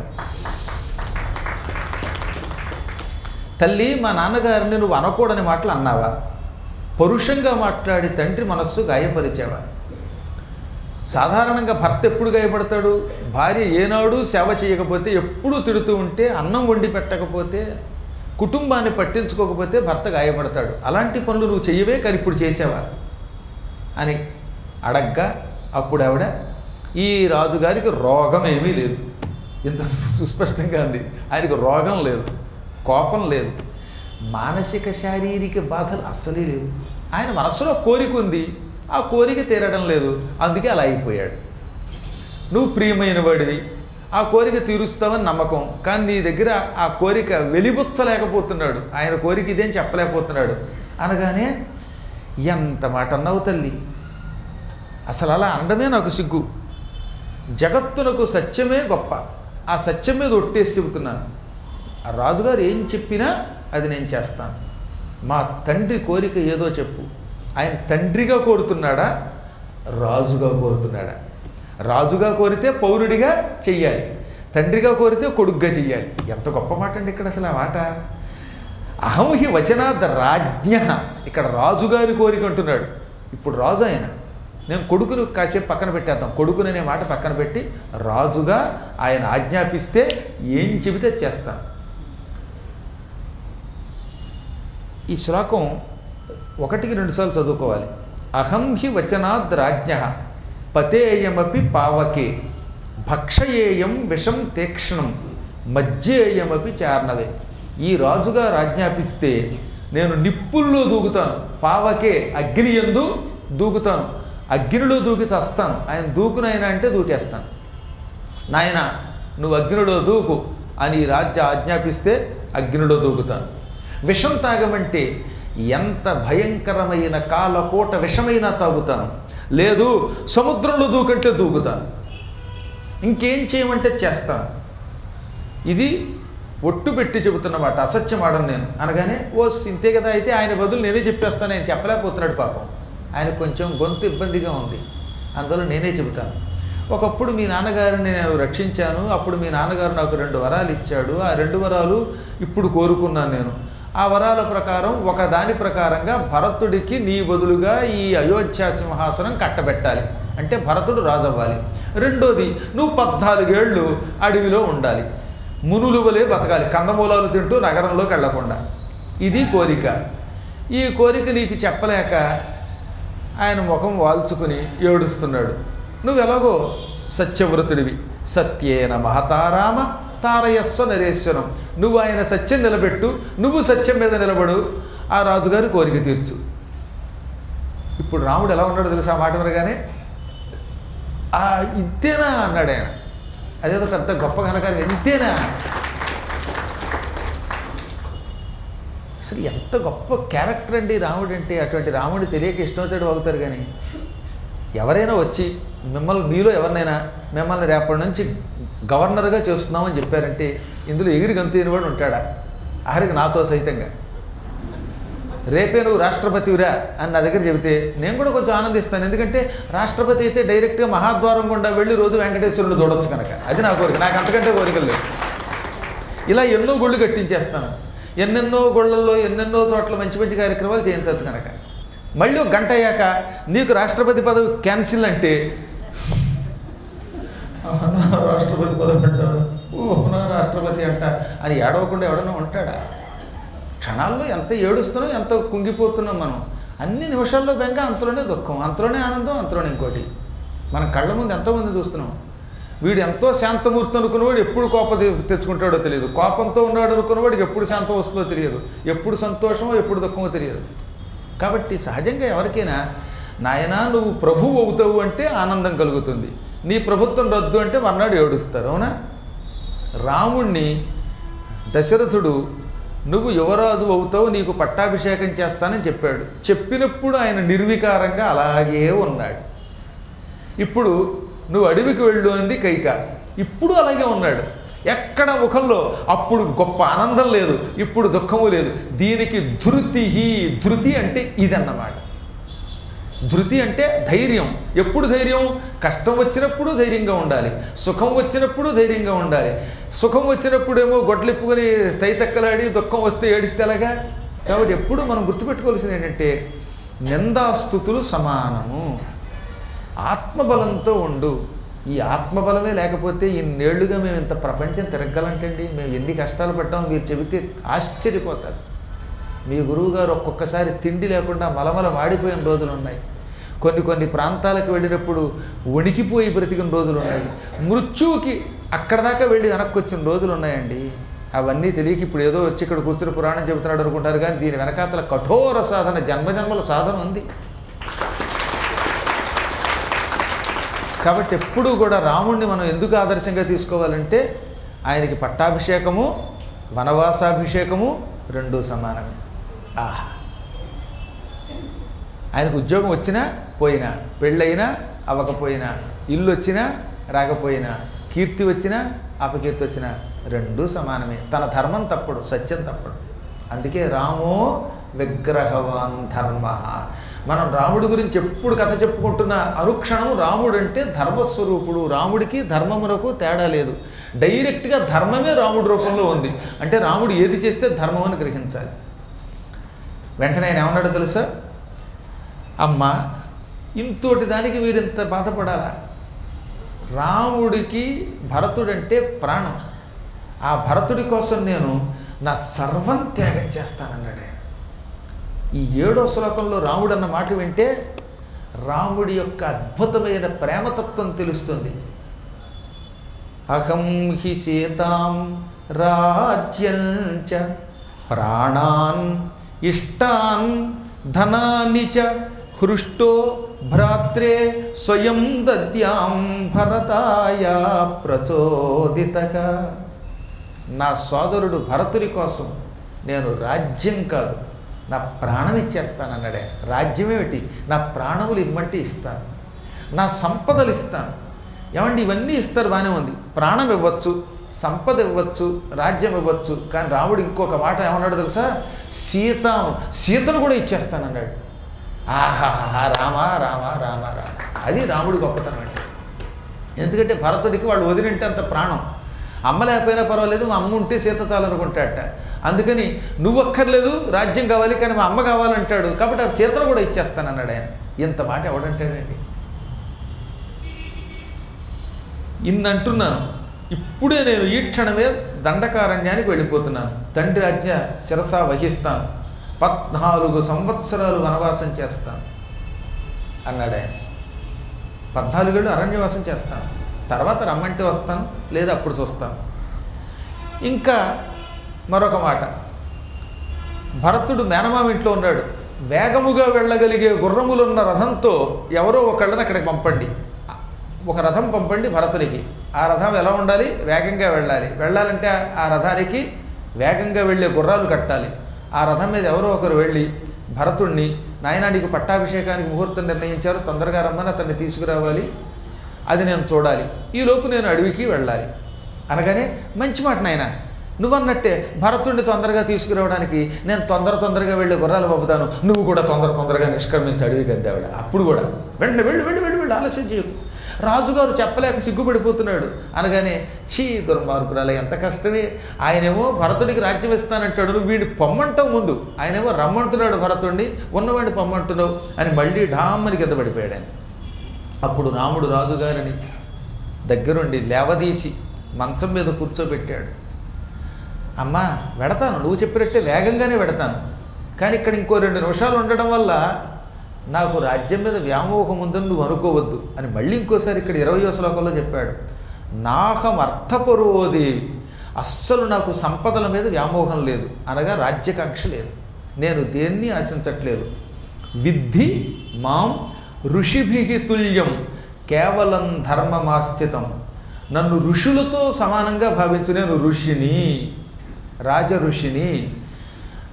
Speaker 1: తల్లి మా నాన్నగారిని నువ్వు అనకూడని మాటలు అన్నావా పరుషంగా మాట్లాడి తండ్రి మనస్సు గాయపరిచావా సాధారణంగా భర్త ఎప్పుడు గాయపడతాడు భార్య ఏనాడు సేవ చేయకపోతే ఎప్పుడూ తిడుతూ ఉంటే అన్నం వండి పెట్టకపోతే కుటుంబాన్ని పట్టించుకోకపోతే భర్త గాయపడతాడు అలాంటి పనులు నువ్వు చెయ్యవే కానీ ఇప్పుడు చేసావా అని అడగ్గా అప్పుడు ఆవిడ ఈ రాజుగారికి రోగం ఏమీ లేదు ఇంత సు- సుస్పష్టంగా ఉంది ఆయనకు రోగం లేదు కోపం లేదు మానసిక శారీరక బాధలు అస్సలే లేవు ఆయన మనస్సులో కోరిక ఉంది ఆ కోరిక తీరడం లేదు అందుకే అలా అయిపోయాడు నువ్వు ప్రియమైన వాడివి ఆ కోరిక తీరుస్తావని నమ్మకం కానీ నీ దగ్గర ఆ కోరిక వెలిబుచ్చలేకపోతున్నాడు ఆయన కోరిక ఇదేం చెప్పలేకపోతున్నాడు అనగానే ఎంత మాట అన్నావు తల్లి అసలు అలా అనడమే నాకు సిగ్గు జగత్తునకు సత్యమే గొప్ప ఆ సత్యం మీద ఒట్టేసి చెబుతున్నాను ఆ రాజుగారు ఏం చెప్పినా అది నేను చేస్తాను మా తండ్రి కోరిక ఏదో చెప్పు ఆయన తండ్రిగా కోరుతున్నాడా రాజుగా కోరుతున్నాడా రాజుగా కోరితే పౌరుడిగా చెయ్యాలి తండ్రిగా కోరితే కొడుగ్గా చెయ్యాలి ఎంత గొప్ప మాట అండి ఇక్కడ అసలు ఆ మాట అహం హి వచనాద్ రాజ్ఞ ఇక్కడ రాజుగారి కోరిక అంటున్నాడు ఇప్పుడు రాజు ఆయన నేను కొడుకును కాసేపు పక్కన పెట్టేద్దాం కొడుకుననే మాట పక్కన పెట్టి రాజుగా ఆయన ఆజ్ఞాపిస్తే ఏం చెబితే అది చేస్తాను ఈ శ్లోకం ఒకటికి రెండుసార్లు చదువుకోవాలి అహం హి వచనాద్ రాజ్ఞ పతేయమపి పావకే భక్షయేయం విషం తీక్ష్ణం మజ్జేయమపి చార్ణవే ఈ రాజుగా రాజ్ఞాపిస్తే నేను నిప్పుల్లో దూకుతాను పావకే అగ్ని ఎందు దూకుతాను అగ్నిలో దూకి చస్తాను ఆయన దూకునైనా అంటే దూకేస్తాను నాయన నువ్వు అగ్నిలో దూకు అని ఈ రాజ్య ఆజ్ఞాపిస్తే అగ్నిలో దూకుతాను విషం తాగమంటే ఎంత భయంకరమైన కాలకోట విషమైనా తాగుతాను లేదు సముద్రంలో దూకంటే దూకుతాను ఇంకేం చేయమంటే చేస్తాను ఇది ఒట్టు పెట్టి చెబుతున్నమాట అసత్యం ఆడను నేను అనగానే ఓ ఇంతే కదా అయితే ఆయన బదులు నేనే చెప్పేస్తాను ఆయన చెప్పలేకపోతున్నాడు పాపం ఆయన కొంచెం గొంతు ఇబ్బందిగా ఉంది అందువల్ల నేనే చెబుతాను ఒకప్పుడు మీ నాన్నగారిని నేను రక్షించాను అప్పుడు మీ నాన్నగారు నాకు రెండు వరాలు ఇచ్చాడు ఆ రెండు వరాలు ఇప్పుడు కోరుకున్నాను నేను ఆ వరాల ప్రకారం ఒక దాని ప్రకారంగా భరతుడికి నీ బదులుగా ఈ అయోధ్య సింహాసనం కట్టబెట్టాలి అంటే భరతుడు రాజు అవ్వాలి రెండోది నువ్వు పద్నాలుగేళ్ళు అడవిలో ఉండాలి మునులు వలె బతకాలి కందమూలాలు తింటూ నగరంలోకి వెళ్లకుండా ఇది కోరిక ఈ కోరిక నీకు చెప్పలేక ఆయన ముఖం వాల్చుకుని ఏడుస్తున్నాడు నువ్వు ఎలాగో సత్యవ్రతుడివి సత్యేన మహతారామ తారయస్వ నరేశ్వరం నువ్వు ఆయన సత్యం నిలబెట్టు నువ్వు సత్యం మీద నిలబడు ఆ రాజుగారి కోరిక తీర్చు ఇప్పుడు రాముడు ఎలా ఉన్నాడో తెలుసా ఆ మాట వినగానే ఆ ఇంతేనా అన్నాడు ఆయన అదేదో పెద్ద గొప్ప ఘనకార్యం ఇంతేనా అసలు ఎంత గొప్ప క్యారెక్టర్ అండి రాముడు అంటే అటువంటి రాముడు తెలియక ఇష్టం వచ్చాడు అవుతారు కానీ ఎవరైనా వచ్చి మిమ్మల్ని మీలో ఎవరినైనా మిమ్మల్ని రేపటి నుంచి గవర్నర్గా చేస్తున్నామని చెప్పారంటే ఇందులో ఎగిరి గంతేని వాడు ఉంటాడా ఆఖరికి నాతో సహితంగా రేపే నువ్వు రాష్ట్రపతివిరా అని నా దగ్గర చెబితే నేను కూడా కొంచెం ఆనందిస్తాను ఎందుకంటే రాష్ట్రపతి అయితే డైరెక్ట్గా మహాద్వారం గుండా వెళ్ళి రోజు వెంకటేశ్వరుని చూడొచ్చు కనుక అది నా కోరిక నాకు అంతకంటే కోరికలు లేవు ఇలా ఎన్నో గుళ్ళు కట్టించేస్తాను ఎన్నెన్నో గుళ్ళల్లో ఎన్నెన్నో చోట్ల మంచి మంచి కార్యక్రమాలు చేయించవచ్చు కనుక మళ్ళీ ఒక గంట అయ్యాక నీకు రాష్ట్రపతి పదవి క్యాన్సిల్ అంటే అవునా రాష్ట్రపతి పదవి అంటారు ఓనా రాష్ట్రపతి అంట అని ఏడవకుండా ఎవడన్నా ఉంటాడా క్షణాల్లో ఎంత ఏడుస్తున్నాం ఎంత కుంగిపోతున్నాం మనం అన్ని నిమిషాల్లో బెంగ అంతలోనే దుఃఖం అంతలోనే ఆనందం అంతలోనే ఇంకోటి మన కళ్ళ ముందు ఎంతోమంది చూస్తున్నాం వీడు ఎంతో శాంతమూర్తి అనుకున్నవాడు ఎప్పుడు కోపం తె- తెచ్చుకుంటాడో తెలియదు కోపంతో ఉన్నాడు అనుకున్నవాడికి ఎప్పుడు శాంతం వస్తుందో తెలియదు ఎప్పుడు సంతోషమో ఎప్పుడు దుఃఖమో తెలియదు కాబట్టి సహజంగా ఎవరికైనా నాయనా నువ్వు ప్రభువు అవుతావు అంటే ఆనందం కలుగుతుంది నీ ప్రభుత్వం రద్దు అంటే మర్నాడు ఏడుస్తారు అవునా రాముణ్ణి దశరథుడు నువ్వు యువరాజు అవుతావు నీకు పట్టాభిషేకం చేస్తానని చెప్పాడు చెప్పినప్పుడు ఆయన నిర్వికారంగా అలాగే ఉన్నాడు ఇప్పుడు నువ్వు అడవికి వెళ్ళు అంది కైక ఇప్పుడు అలాగే ఉన్నాడు ఎక్కడ ముఖంలో అప్పుడు గొప్ప ఆనందం లేదు ఇప్పుడు దుఃఖము లేదు దీనికి ధృతి ధృతి అంటే ఇదన్నమాట ధృతి అంటే ధైర్యం ఎప్పుడు ధైర్యం కష్టం వచ్చినప్పుడు ధైర్యంగా ఉండాలి సుఖం వచ్చినప్పుడు ధైర్యంగా ఉండాలి సుఖం వచ్చినప్పుడేమో గొడ్లెప్పుకొని తైతక్కలాడి దుఃఖం వస్తే ఏడిస్తే ఎలాగా కాబట్టి ఎప్పుడు మనం గుర్తుపెట్టుకోవాల్సింది ఏంటంటే నిందాస్థుతులు సమానము ఆత్మబలంతో ఉండు ఈ ఆత్మబలమే లేకపోతే ఇన్నేళ్లుగా మేము ఇంత ప్రపంచం తిరగలంటండి మేము ఎన్ని కష్టాలు పడ్డామో మీరు చెబితే ఆశ్చర్యపోతారు మీ గురువుగారు ఒక్కొక్కసారి తిండి లేకుండా మలమల వాడిపోయిన రోజులు ఉన్నాయి కొన్ని కొన్ని ప్రాంతాలకు వెళ్ళినప్పుడు వణికిపోయి బ్రతికిన రోజులు ఉన్నాయి మృత్యువుకి అక్కడ దాకా వెళ్ళి వెనక్కి వచ్చిన రోజులు ఉన్నాయండి అవన్నీ తెలియక ఇప్పుడు ఏదో వచ్చి ఇక్కడ కూర్చుని పురాణం చెబుతున్నాడు అనుకుంటారు కానీ దీని వెనకాతల కఠోర సాధన జన్మజన్మల సాధన ఉంది కాబట్టి ఎప్పుడూ కూడా రాముణ్ణి మనం ఎందుకు ఆదర్శంగా తీసుకోవాలంటే ఆయనకి పట్టాభిషేకము వనవాసాభిషేకము రెండూ సమానమే ఆహా ఆయనకు ఉద్యోగం వచ్చినా పోయినా పెళ్ళైనా అవ్వకపోయినా ఇల్లు వచ్చినా రాకపోయినా కీర్తి వచ్చినా అపకీర్తి వచ్చినా రెండూ సమానమే తన ధర్మం తప్పుడు సత్యం తప్పుడు అందుకే రామో విగ్రహవాన్ ధర్మ మనం రాముడి గురించి ఎప్పుడు కథ చెప్పుకుంటున్న అనుక్షణం రాముడు అంటే ధర్మస్వరూపుడు రాముడికి ధర్మమునకు తేడా లేదు డైరెక్ట్గా ధర్మమే రాముడి రూపంలో ఉంది అంటే రాముడు ఏది చేస్తే ధర్మం అని గ్రహించాలి వెంటనే ఆయన ఏమన్నాడో తెలుసా అమ్మ ఇంతోటి దానికి మీరు ఇంత బాధపడాలా రాముడికి భరతుడంటే ప్రాణం ఆ భరతుడి కోసం నేను నా సర్వం త్యాగం చేస్తానన్నాడు ఆయన ఈ ఏడో శ్లోకంలో రాముడు అన్న మాట వింటే రాముడి యొక్క అద్భుతమైన ప్రేమతత్వం తెలుస్తుంది అహం హి సీతాం రాజ్యం చ ప్రాణాన్ ఇష్టాన్ ధనాని చ హృష్టో భ్రాత్రే స్వయం దద్యాం భరతాయ ప్రచోదితగా నా సోదరుడు భరతుని కోసం నేను రాజ్యం కాదు నా ప్రాణం ఇచ్చేస్తానన్నాడే రాజ్యమేమిటి నా ప్రాణములు ఇమ్మంటే ఇస్తాను నా సంపదలు ఇస్తాను ఏమండి ఇవన్నీ ఇస్తారు బాగానే ఉంది ప్రాణం ఇవ్వచ్చు సంపద ఇవ్వచ్చు రాజ్యం ఇవ్వచ్చు కానీ రాముడు ఇంకొక మాట ఏమన్నాడు తెలుసా సీత సీతను కూడా ఇచ్చేస్తానన్నాడు ఆహాహా రామా రామా రామా రామ అది రాముడి గొప్పతనం అంటే ఎందుకంటే భరతుడికి వాళ్ళు వదిలింటే అంత ప్రాణం అమ్మ లేకపోయినా పర్వాలేదు మా అమ్మ ఉంటే సీత చాలనుకుంటాడట అందుకని నువ్వు అక్కర్లేదు రాజ్యం కావాలి కానీ మా అమ్మ కావాలంటాడు కాబట్టి ఆ సీతను కూడా ఇచ్చేస్తానన్నాడు ఆయన ఇంత మాట ఎవడంటాడండి ఇన్ని అంటున్నాను ఇప్పుడే నేను ఈ క్షణమే దండకారణ్యానికి వెళ్ళిపోతున్నాను తండ్రి ఆజ్ఞ శిరస వహిస్తాను పద్నాలుగు సంవత్సరాలు వనవాసం చేస్తాను అన్నాడు ఆయన పద్నాలుగేళ్ళు అరణ్యవాసం చేస్తాను తర్వాత రమ్మంటే వస్తాను లేదా అప్పుడు చూస్తాను ఇంకా మరొక మాట భరతుడు మేనమామ ఇంట్లో ఉన్నాడు వేగముగా వెళ్ళగలిగే గుర్రములున్న రథంతో ఎవరో ఒకళ్ళని అక్కడికి పంపండి ఒక రథం పంపండి భరతుడికి ఆ రథం ఎలా ఉండాలి వేగంగా వెళ్ళాలి వెళ్ళాలంటే ఆ రథానికి వేగంగా వెళ్ళే గుర్రాలు కట్టాలి ఆ రథం మీద ఎవరో ఒకరు వెళ్ళి భరతుణ్ణి నాయనా నీకు పట్టాభిషేకానికి ముహూర్తం నిర్ణయించారు తొందరగా రమ్మని అతన్ని తీసుకురావాలి అది నేను చూడాలి ఈలోపు నేను అడవికి వెళ్ళాలి అనగానే మంచి మాట నాయన నువ్వన్నట్టే భరతుడిని తొందరగా తీసుకురావడానికి నేను తొందర తొందరగా వెళ్ళి గుర్రాలు పంపుతాను నువ్వు కూడా తొందర తొందరగా నిష్క్రమించి అడవికి అంతేవాడు అప్పుడు కూడా వెంటనే వెళ్ళి వెళ్ళి వెళ్ళి వెళ్ళి ఆలస్యం చేయకు రాజుగారు చెప్పలేక సిగ్గుపడిపోతున్నాడు అనగానే చీ దుర్మార్గురాలు ఎంత కష్టమే ఆయనేమో భరతుడికి రాజ్యం ఇస్తానంటాడు నువ్వు వీడిని పొమ్మంటావు ముందు ఆయనేమో రమ్మంటున్నాడు భరతుడిని ఉన్నవాడిని పొమ్మంటున్నావు అని మళ్ళీ ఢామ్మని కింద పడిపోయాడు ఆయన అప్పుడు రాముడు రాజుగారిని దగ్గరుండి లేవదీసి మంచం మీద కూర్చోబెట్టాడు అమ్మా వెడతాను నువ్వు చెప్పినట్టే వేగంగానే వెడతాను కానీ ఇక్కడ ఇంకో రెండు నిమిషాలు ఉండడం వల్ల నాకు రాజ్యం మీద వ్యామోహం ఉందని నువ్వు అనుకోవద్దు అని మళ్ళీ ఇంకోసారి ఇక్కడ ఇరవయో శ్లోకంలో చెప్పాడు నాహం అర్థపరోదేవి అస్సలు నాకు సంపదల మీద వ్యామోహం లేదు అనగా రాజ్యకాంక్ష లేదు నేను దేన్ని ఆశించట్లేదు విద్ధి మాం ఋషిభి తుల్యం కేవలం ధర్మమాస్థితం నన్ను ఋషులతో సమానంగా భావించు నేను ఋషిని రాజ ఋషిని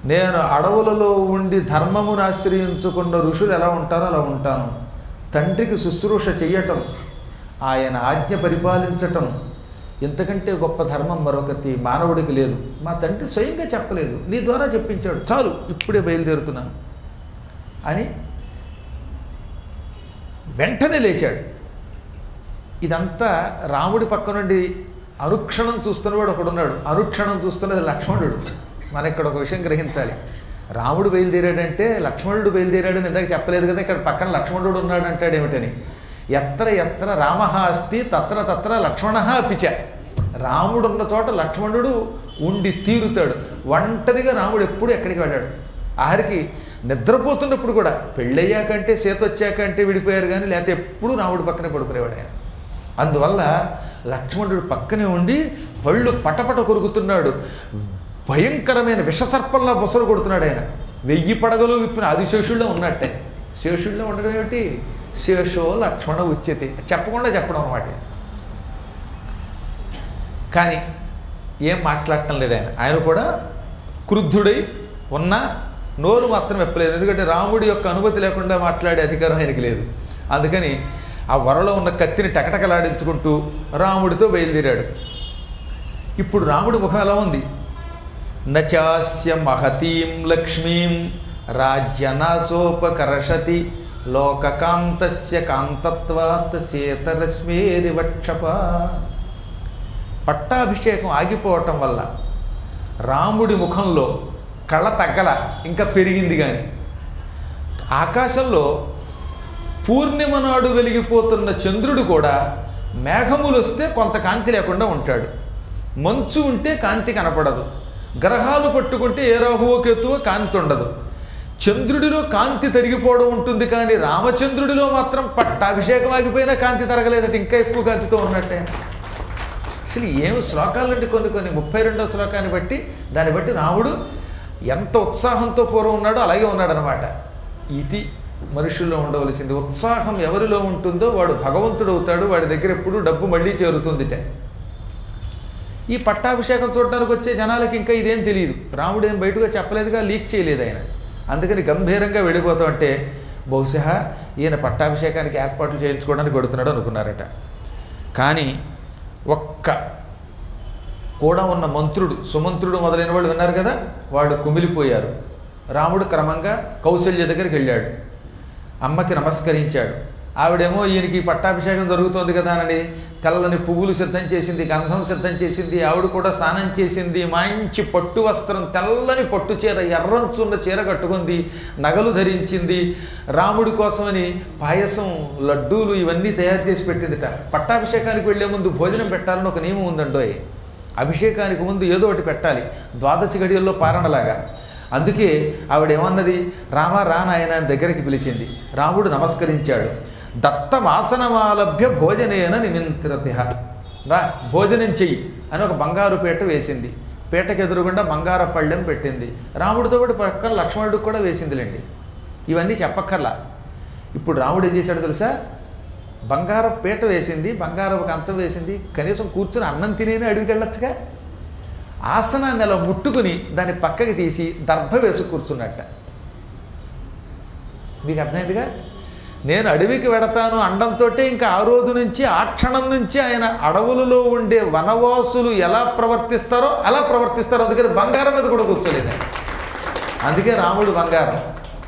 Speaker 1: నేను అడవులలో ఉండి ధర్మమును ఆశ్రయించుకున్న ఋషులు ఎలా ఉంటారో అలా ఉంటాను తండ్రికి శుశ్రూష చెయ్యటం ఆయన ఆజ్ఞ పరిపాలించటం ఇంతకంటే గొప్ప ధర్మం మరొకటి మానవుడికి లేదు మా తండ్రి స్వయంగా చెప్పలేదు నీ ద్వారా చెప్పించాడు చాలు ఇప్పుడే బయలుదేరుతున్నాను అని వెంటనే లేచాడు ఇదంతా రాముడి పక్క నుండి అనుక్షణం చూస్తున్నవాడు ఒకడున్నాడు అనుక్షణం చూస్తున్నది లక్ష్మణుడు మన ఇక్కడ ఒక విషయం గ్రహించాలి రాముడు బయలుదేరాడంటే లక్ష్మణుడు బయలుదేరాడని ఇందాక చెప్పలేదు కదా ఇక్కడ పక్కన లక్ష్మణుడు ఉన్నాడు అంటాడు ఏమిటని ఎత్ర ఎత్ర రామ అస్తి తత్ర తత్ర లక్ష్మణ పిచ రాముడు ఉన్న చోట లక్ష్మణుడు ఉండి తీరుతాడు ఒంటరిగా రాముడు ఎప్పుడు ఎక్కడికి వెళ్ళాడు ఆఖరికి నిద్రపోతున్నప్పుడు కూడా పెళ్ళయ్యాకంటే సేత వచ్చాకంటే విడిపోయారు కానీ లేకపోతే ఎప్పుడు రాముడు పక్కనే పడుకునేవాడు ఆయన అందువల్ల లక్ష్మణుడు పక్కనే ఉండి పళ్ళు పటపట కొరుకుతున్నాడు భయంకరమైన విషసర్పంలా బొసలు కొడుతున్నాడు ఆయన వెయ్యి పడగలు విప్పిన ఆదిశేషుల్లో ఉన్నట్టే శేషుల్లో ఉండడం ఏమిటి శేషో లక్ష్మణ ఉచ్యతే చెప్పకుండా చెప్పడం అన్నమాట కానీ ఏం మాట్లాడటం లేదు ఆయన ఆయన కూడా క్రుద్ధుడై ఉన్న నోరు మాత్రం ఎప్పలేదు ఎందుకంటే రాముడి యొక్క అనుమతి లేకుండా మాట్లాడే అధికారం ఆయనకి లేదు అందుకని ఆ వరలో ఉన్న కత్తిని టకటకలాడించుకుంటూ రాముడితో బయలుదేరాడు ఇప్పుడు రాముడి ముఖం ఎలా ఉంది నచాస్య మహతీం లక్ష్మీం రాజ్యనాసోపకర్షతి లోకకాంతస్య కాంతత్వాత్ శీతరశ్మేరివక్షప పట్టాభిషేకం ఆగిపోవటం వల్ల రాముడి ముఖంలో కళ్ళ తగ్గల ఇంకా పెరిగింది కానీ ఆకాశంలో పూర్ణిమ నాడు వెలిగిపోతున్న చంద్రుడు కూడా మేఘములు వస్తే కొంత కాంతి లేకుండా ఉంటాడు మంచు ఉంటే కాంతి కనపడదు గ్రహాలు పట్టుకుంటే ఏ రాహువో కేతువో కాంతి ఉండదు చంద్రుడిలో కాంతి తరిగిపోవడం ఉంటుంది కానీ రామచంద్రుడిలో మాత్రం పట్టాభిషేకం ఆగిపోయినా కాంతి తరగలేదట ఇంకా ఎక్కువ కాంతితో ఉన్నట్టే అసలు ఏమి శ్లోకాలంటే కొన్ని కొన్ని ముప్పై రెండో శ్లోకాన్ని బట్టి దాన్ని బట్టి రాముడు ఎంత ఉత్సాహంతో పూర్వం ఉన్నాడో అలాగే ఉన్నాడనమాట ఇది మనుషుల్లో ఉండవలసింది ఉత్సాహం ఎవరిలో ఉంటుందో వాడు భగవంతుడు అవుతాడు వాడి దగ్గర ఎప్పుడు డబ్బు మళ్ళీ చేరుతుందిట ఈ పట్టాభిషేకం చూడడానికి వచ్చే జనాలకి ఇంకా ఇదేం తెలియదు రాముడు ఏం బయటగా చెప్పలేదుగా లీక్ చేయలేదు ఆయన అందుకని గంభీరంగా వెళ్ళిపోతూ అంటే బహుశా ఈయన పట్టాభిషేకానికి ఏర్పాట్లు చేయించుకోవడానికి కొడుతున్నాడు అనుకున్నారట కానీ ఒక్క కూడా ఉన్న మంత్రుడు సుమంత్రుడు మొదలైన వాళ్ళు విన్నారు కదా వాళ్ళు కుమిలిపోయారు రాముడు క్రమంగా కౌశల్య దగ్గరికి వెళ్ళాడు అమ్మకి నమస్కరించాడు ఆవిడేమో ఈయనకి పట్టాభిషేకం జరుగుతోంది కదా అని తెల్లని పువ్వులు సిద్ధం చేసింది గంధం సిద్ధం చేసింది ఆవిడ కూడా స్నానం చేసింది మంచి పట్టు వస్త్రం తెల్లని పట్టు చీర ఎర్రంచున్న చీర కట్టుకుంది నగలు ధరించింది రాముడి కోసమని పాయసం లడ్డూలు ఇవన్నీ తయారు చేసి పెట్టిందిట పట్టాభిషేకానికి వెళ్ళే ముందు భోజనం పెట్టాలని ఒక నియమం ఉందండోయ్ అభిషేకానికి ముందు ఏదో ఒకటి పెట్టాలి ద్వాదశి గడియల్లో పారణలాగా అందుకే ఆవిడ ఏమన్నది రామ రా నాయన అని దగ్గరికి పిలిచింది రాముడు నమస్కరించాడు దత్తమాసనమాలభ్య భోజనేన నిమింత్రతి రా భోజనం చెయ్యి అని ఒక బంగారు పీట వేసింది పీటకు ఎదురుగుండా బంగార పళ్ళెం పెట్టింది రాముడితో పాటు పక్కన లక్ష్మణుడికి కూడా వేసిందిలేండి ఇవన్నీ చెప్పక్కర్లా ఇప్పుడు రాముడు ఏం చేశాడు తెలుసా బంగారం పీట వేసింది బంగారం కంచం వేసింది కనీసం కూర్చుని అన్నం తినేనే అడవికి వెళ్ళొచ్చుగా ఆసనాన్ని అలా ముట్టుకుని దాన్ని పక్కకి తీసి దర్భ వేసి కూర్చున్నట్ట మీకు అర్థమైందిగా నేను అడవికి వెడతాను అండంతో ఇంకా ఆ రోజు నుంచి ఆ క్షణం నుంచి ఆయన అడవులలో ఉండే వనవాసులు ఎలా ప్రవర్తిస్తారో అలా ప్రవర్తిస్తారో అందుకని బంగారం మీద కూడా కూర్చోలేదు ఆయన. అందుకే రాముడు బంగారం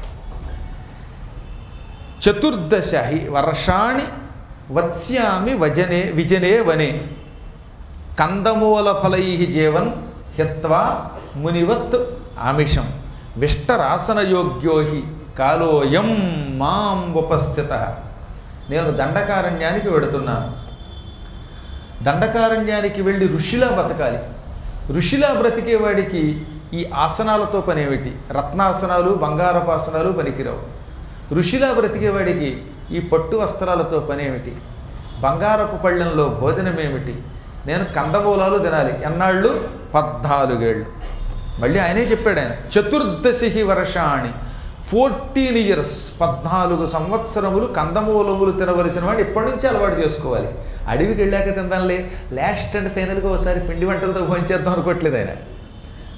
Speaker 1: చతుర్దశ హి వర్షాణి వత్స్యామి వజనే విజనే వనే కందమూల ఫలై జీవన్ హిత్వా మునివత్ ఆమిషం విష్టరాసనయోగ్యో హి కాలోయం మాం ఉపస్థిత నేను దండకారణ్యానికి వెడుతున్నాను దండకారణ్యానికి వెళ్ళి ఋషిలా బతకాలి ఋషిలా బ్రతికేవాడికి ఈ ఆసనాలతో పనేమిటి రత్నాసనాలు బంగారపాసనాలు పనికిరావు ఋషిలా బ్రతికేవాడికి ఈ పట్టు వస్త్రాలతో పనేమిటి బంగారపు పళ్ళెంలో భోజనమేమిటి నేను కందమూలాలు తినాలి ఎన్నాళ్ళు పద్నాలుగేళ్ళు మళ్ళీ ఆయనే చెప్పాడు ఆయన చతుర్దశి వర్షాణి ఫోర్టీన్ ఇయర్స్ పద్నాలుగు సంవత్సరములు కందమూలములు తినవలసిన వాడు ఇప్పటి నుంచి అలవాటు చేసుకోవాలి అడవికి వెళ్ళాక తిందాంలే లాస్ట్ అండ్ ఫైనల్గా ఒకసారి పిండి వంటలతో భోంచేద్దాం అనుకోవట్లేదు ఆయన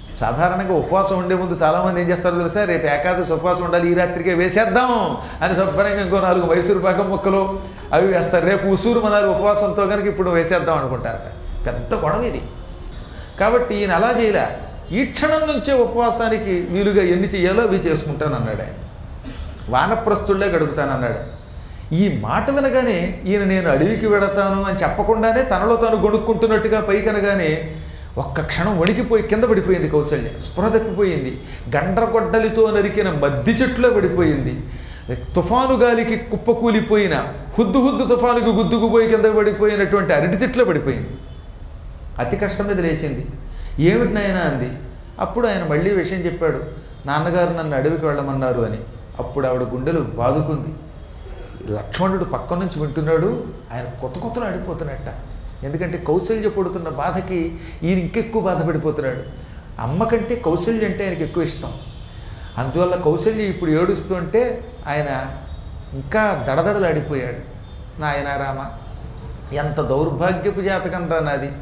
Speaker 1: సాధారణంగా ఉపవాసం ఉండే ముందు చాలామంది ఏం చేస్తారో తెలుసా రేపు ఏకాదశి ఉపవాసం ఉండాలి ఈ రాత్రికే వేసేద్దాం అని శుభ్రంగా ఇంకో నాలుగు మైసూరు పాకం ముక్కలు అవి వేస్తారు రేపు ఉసూరు మనాలు ఉపవాసంతో కనుక ఇప్పుడు వేసేద్దాం అనుకుంటారట పెద్ద గొడవ ఇది కాబట్టి ఈయన అలా చేయలే ఈ క్షణం నుంచే ఉపవాసానికి వీలుగా ఎన్ని చేయాలో అవి చేసుకుంటాను అన్నాడు ఆయన వానప్రస్తుళ్లే గడుపుతానన్నాడు ఈ మాట వినగానే ఈయన నేను అడవికి వెడతాను అని చెప్పకుండానే తనలో తాను గొడుక్కుంటున్నట్టుగా పైకనగానే ఒక్క క్షణం వణికిపోయి కింద పడిపోయింది కౌశల్య స్పృహ తప్పిపోయింది గండ్రగొడ్డలితో నరికిన మద్ది చెట్టులో పడిపోయింది తుఫాను గాలికి కుప్పకూలిపోయిన హుద్దు హుద్దు తుఫానుకి గుద్దుకుపోయి కింద పడిపోయినటువంటి అరటి చెట్లో పడిపోయింది అతి కష్టం మీద లేచింది ఏమిటి నాయనా అంది అప్పుడు ఆయన మళ్ళీ విషయం చెప్పాడు నాన్నగారు నన్ను అడవికి వెళ్ళమన్నారు అని అప్పుడు ఆవిడ గుండెలు బాదుకుంది లక్ష్మణుడు పక్క నుంచి వింటున్నాడు ఆయన కొత్త కొత్తలో ఆడిపోతున్నట్ట ఎందుకంటే కౌశల్య పడుతున్న బాధకి ఈయన ఇంకెక్కువ బాధపడిపోతున్నాడు అమ్మ కంటే కౌశల్య అంటే ఆయనకి ఎక్కువ ఇష్టం అందువల్ల కౌశల్య ఇప్పుడు ఏడుస్తుంటే ఆయన ఇంకా దడదడలాడిపోయాడు నాయన రామ ఎంత దౌర్భాగ్యపు జాతకం రా నాది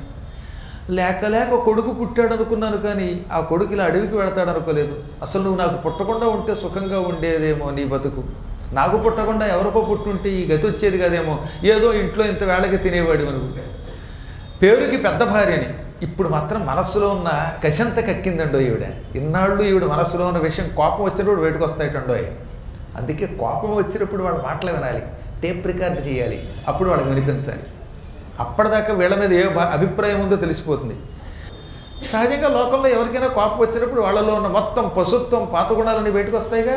Speaker 1: లేక లేక కొడుకు పుట్టాడు అనుకున్నాను కానీ ఆ కొడుకు ఇలా అడవికి వెళతాడు అనుకోలేదు అసలు నువ్వు నాకు పుట్టకుండా ఉంటే సుఖంగా ఉండేదేమో నీ బతుకు నాకు పుట్టకుండా ఎవరికో పుట్టుంటే ఈ గతి వచ్చేది కదేమో ఏదో ఇంట్లో ఇంత వేళకి తినేవాడు మనకు పేరుకి పెద్ద భార్యని ఇప్పుడు మాత్రం మనస్సులో ఉన్న కశంత కక్కిందండో ఈవిడ ఇన్నాళ్ళు ఈవిడ మనస్సులో ఉన్న విషయం కోపం వచ్చినప్పుడు బయటకు వస్తాయిటండోయ్ అందుకే కోపం వచ్చినప్పుడు వాళ్ళ మాటలు వినాలి టేప్ రికార్డ్ చేయాలి అప్పుడు వాళ్ళకి వినిపించాలి అప్పటిదాకా వీళ్ళ మీద ఏ భా- అభిప్రాయం ఉందో తెలిసిపోతుంది సహజంగా లోకంలో ఎవరికైనా కోపం వచ్చినప్పుడు వాళ్ళలో ఉన్న మొత్తం పశుత్వం పాత గుణాలన్నీ బయటకు వస్తాయిగా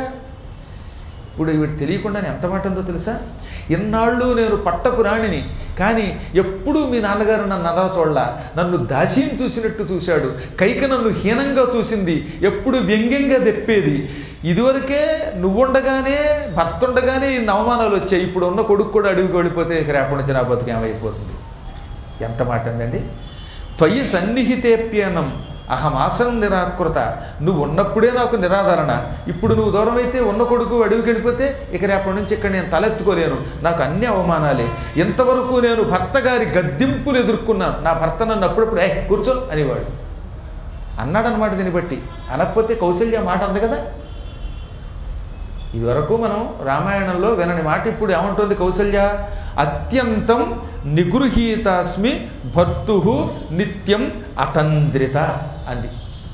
Speaker 1: ఇప్పుడు వీడు తెలియకుండానే ఎంత మాట ఉందో తెలుసా ఇన్నాళ్ళు నేను పట్టపు రాణిని కానీ ఎప్పుడూ మీ నాన్నగారు నన్ను అలా చూడలా నన్ను దాసీం చూసినట్టు చూశాడు కైక నన్ను హీనంగా చూసింది ఎప్పుడు వ్యంగ్యంగా తెప్పేది ఇదివరకే నువ్వుండగానే భర్త ఉండగానే ఇన్ని అవమానాలు వచ్చాయి ఇప్పుడు ఉన్న కొడుకు కూడా అడవికి వెళ్ళిపోతే ఇక రేపటి నుంచి నా బతుకు ఏమైపోతుంది ఎంత మాట అందండి త్వయి సన్నిహితేప్యనం అహమాసనం నిరాకృత నువ్వు ఉన్నప్పుడే నాకు నిరాదరణ ఇప్పుడు నువ్వు దూరం అయితే ఉన్న కొడుకు అడవికి వెళ్ళిపోతే ఇక రేపటి నుంచి ఇక్కడ నేను తలెత్తుకోలేను నాకు అన్ని అవమానాలే ఇంతవరకు నేను భర్త గారి గద్దింపులు ఎదుర్కొన్నాను నా భర్త నన్ను అప్పుడప్పుడు ఏ కూర్చో అనేవాడు అన్నాడనమాట దీన్ని బట్టి అనకపోతే కౌశల్య మాట అంది కదా ఇదివరకు మనం రామాయణంలో వినని మాట ఇప్పుడు ఏమంటుంది కౌసల్య అత్యంతం నిగృహీతాస్మి భర్తు నిత్యం అతంద్రిత అంది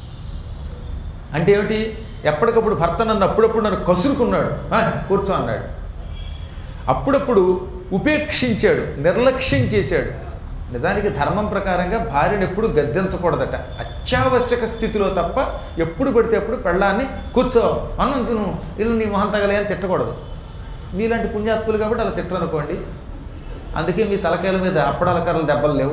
Speaker 1: అంటే ఏమిటి ఎప్పటికప్పుడు భర్త నన్ను అప్పుడప్పుడు నన్ను కసురుకున్నాడు "ఆ, కూర్చో అన్నాడు అప్పుడప్పుడు ఉపేక్షించాడు నిర్లక్ష్యం చేశాడు నిజానికి ధర్మం ప్రకారంగా భార్యను ఎప్పుడు గద్దించకూడదట అత్యావశ్యక స్థితిలో తప్ప ఎప్పుడు పడితే అప్పుడు పెళ్ళాన్ని కూర్చో అన్నం తిను ఇల్లు నీ మొహం తగలే అని తిట్టకూడదు మీలాంటి పుణ్యాత్ములు కాబట్టి అలా తిట్టరనుకోండి అందుకే మీ తలకాయల మీద అప్పడాల కర్రలు దెబ్బలు లేవు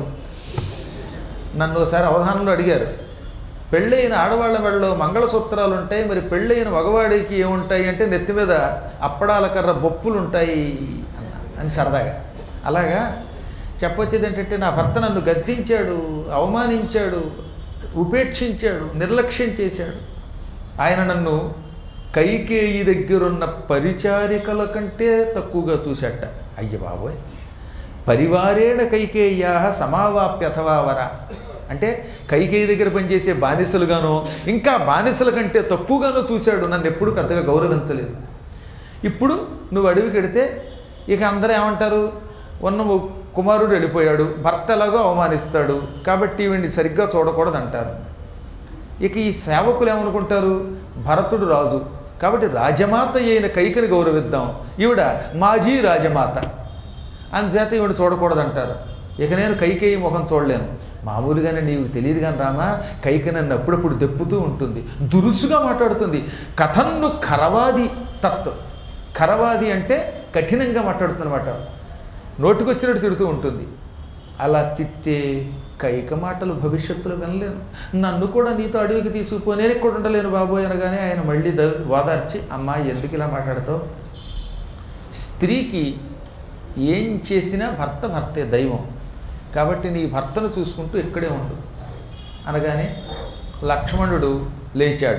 Speaker 1: నన్ను ఒకసారి అవధానంలో అడిగారు పెళ్ళైన ఆడవాళ్ళ మెడలో మంగళసూత్రాలు ఉంటాయి మరి పెళ్ళైన మగవాడికి ఏముంటాయి అంటే నెత్తి మీద అప్పడాల కర్ర బొప్పులు ఉంటాయి అన్న అని సరదాగా అలాగా చెప్పొచ్చేది ఏంటంటే నా భర్త నన్ను గద్దించాడు అవమానించాడు ఉపేక్షించాడు నిర్లక్ష్యం చేశాడు ఆయన నన్ను కైకేయి దగ్గరున్న పరిచారికల కంటే తక్కువగా చూశాట అయ్య బాబోయ్ పరివారేణ కైకేయ్యా సమావాప్య అథవా వర అంటే కైకేయి దగ్గర పనిచేసే బానిసలుగానో ఇంకా బానిసల కంటే తక్కువగానో చూశాడు నన్ను ఎప్పుడు పెద్దగా గౌరవించలేదు ఇప్పుడు నువ్వు అడవికి వెడితే ఇక అందరూ ఏమంటారు ఉన్న ఓ కుమారుడు వెళ్ళిపోయాడు భర్త ఎలాగో అవమానిస్తాడు కాబట్టి వీడిని సరిగ్గా చూడకూడదు అంటారు ఇక ఈ సేవకులు ఏమనుకుంటారు భరతుడు రాజు కాబట్టి రాజమాత అయిన కైకని గౌరవిద్దాం ఈవిడ మాజీ రాజమాత అందుచేత ఈవిడ చూడకూడదంటారు ఇక నేను కైకేయి ముఖం చూడలేను మామూలుగానే నీకు తెలియదు కానీ రామా కైక నన్ను అప్పుడప్పుడు దెప్పుతూ ఉంటుంది దురుసుగా మాట్లాడుతుంది కథన్ను ఖరవాది తత్ ఖరవాది అంటే కఠినంగా మాట్లాడుతుందన్నమాట నోటికొచ్చినట్టు తిడుతూ ఉంటుంది అలా తిట్టే కైక మాటలు భవిష్యత్తులో వినలేను నన్ను కూడా నీతో అడవికి తీసుకుపో నేను ఇక్కడ ఉండలేను బాబోయ్ అనగానే ఆయన మళ్ళీ ద ఓదార్చి అమ్మా ఎందుకు ఇలా మాట్లాడతావు స్త్రీకి ఏం చేసినా భర్త భర్తే దైవం కాబట్టి నీ భర్తను చూసుకుంటూ ఇక్కడే ఉండు అనగానే లక్ష్మణుడు లేచాడు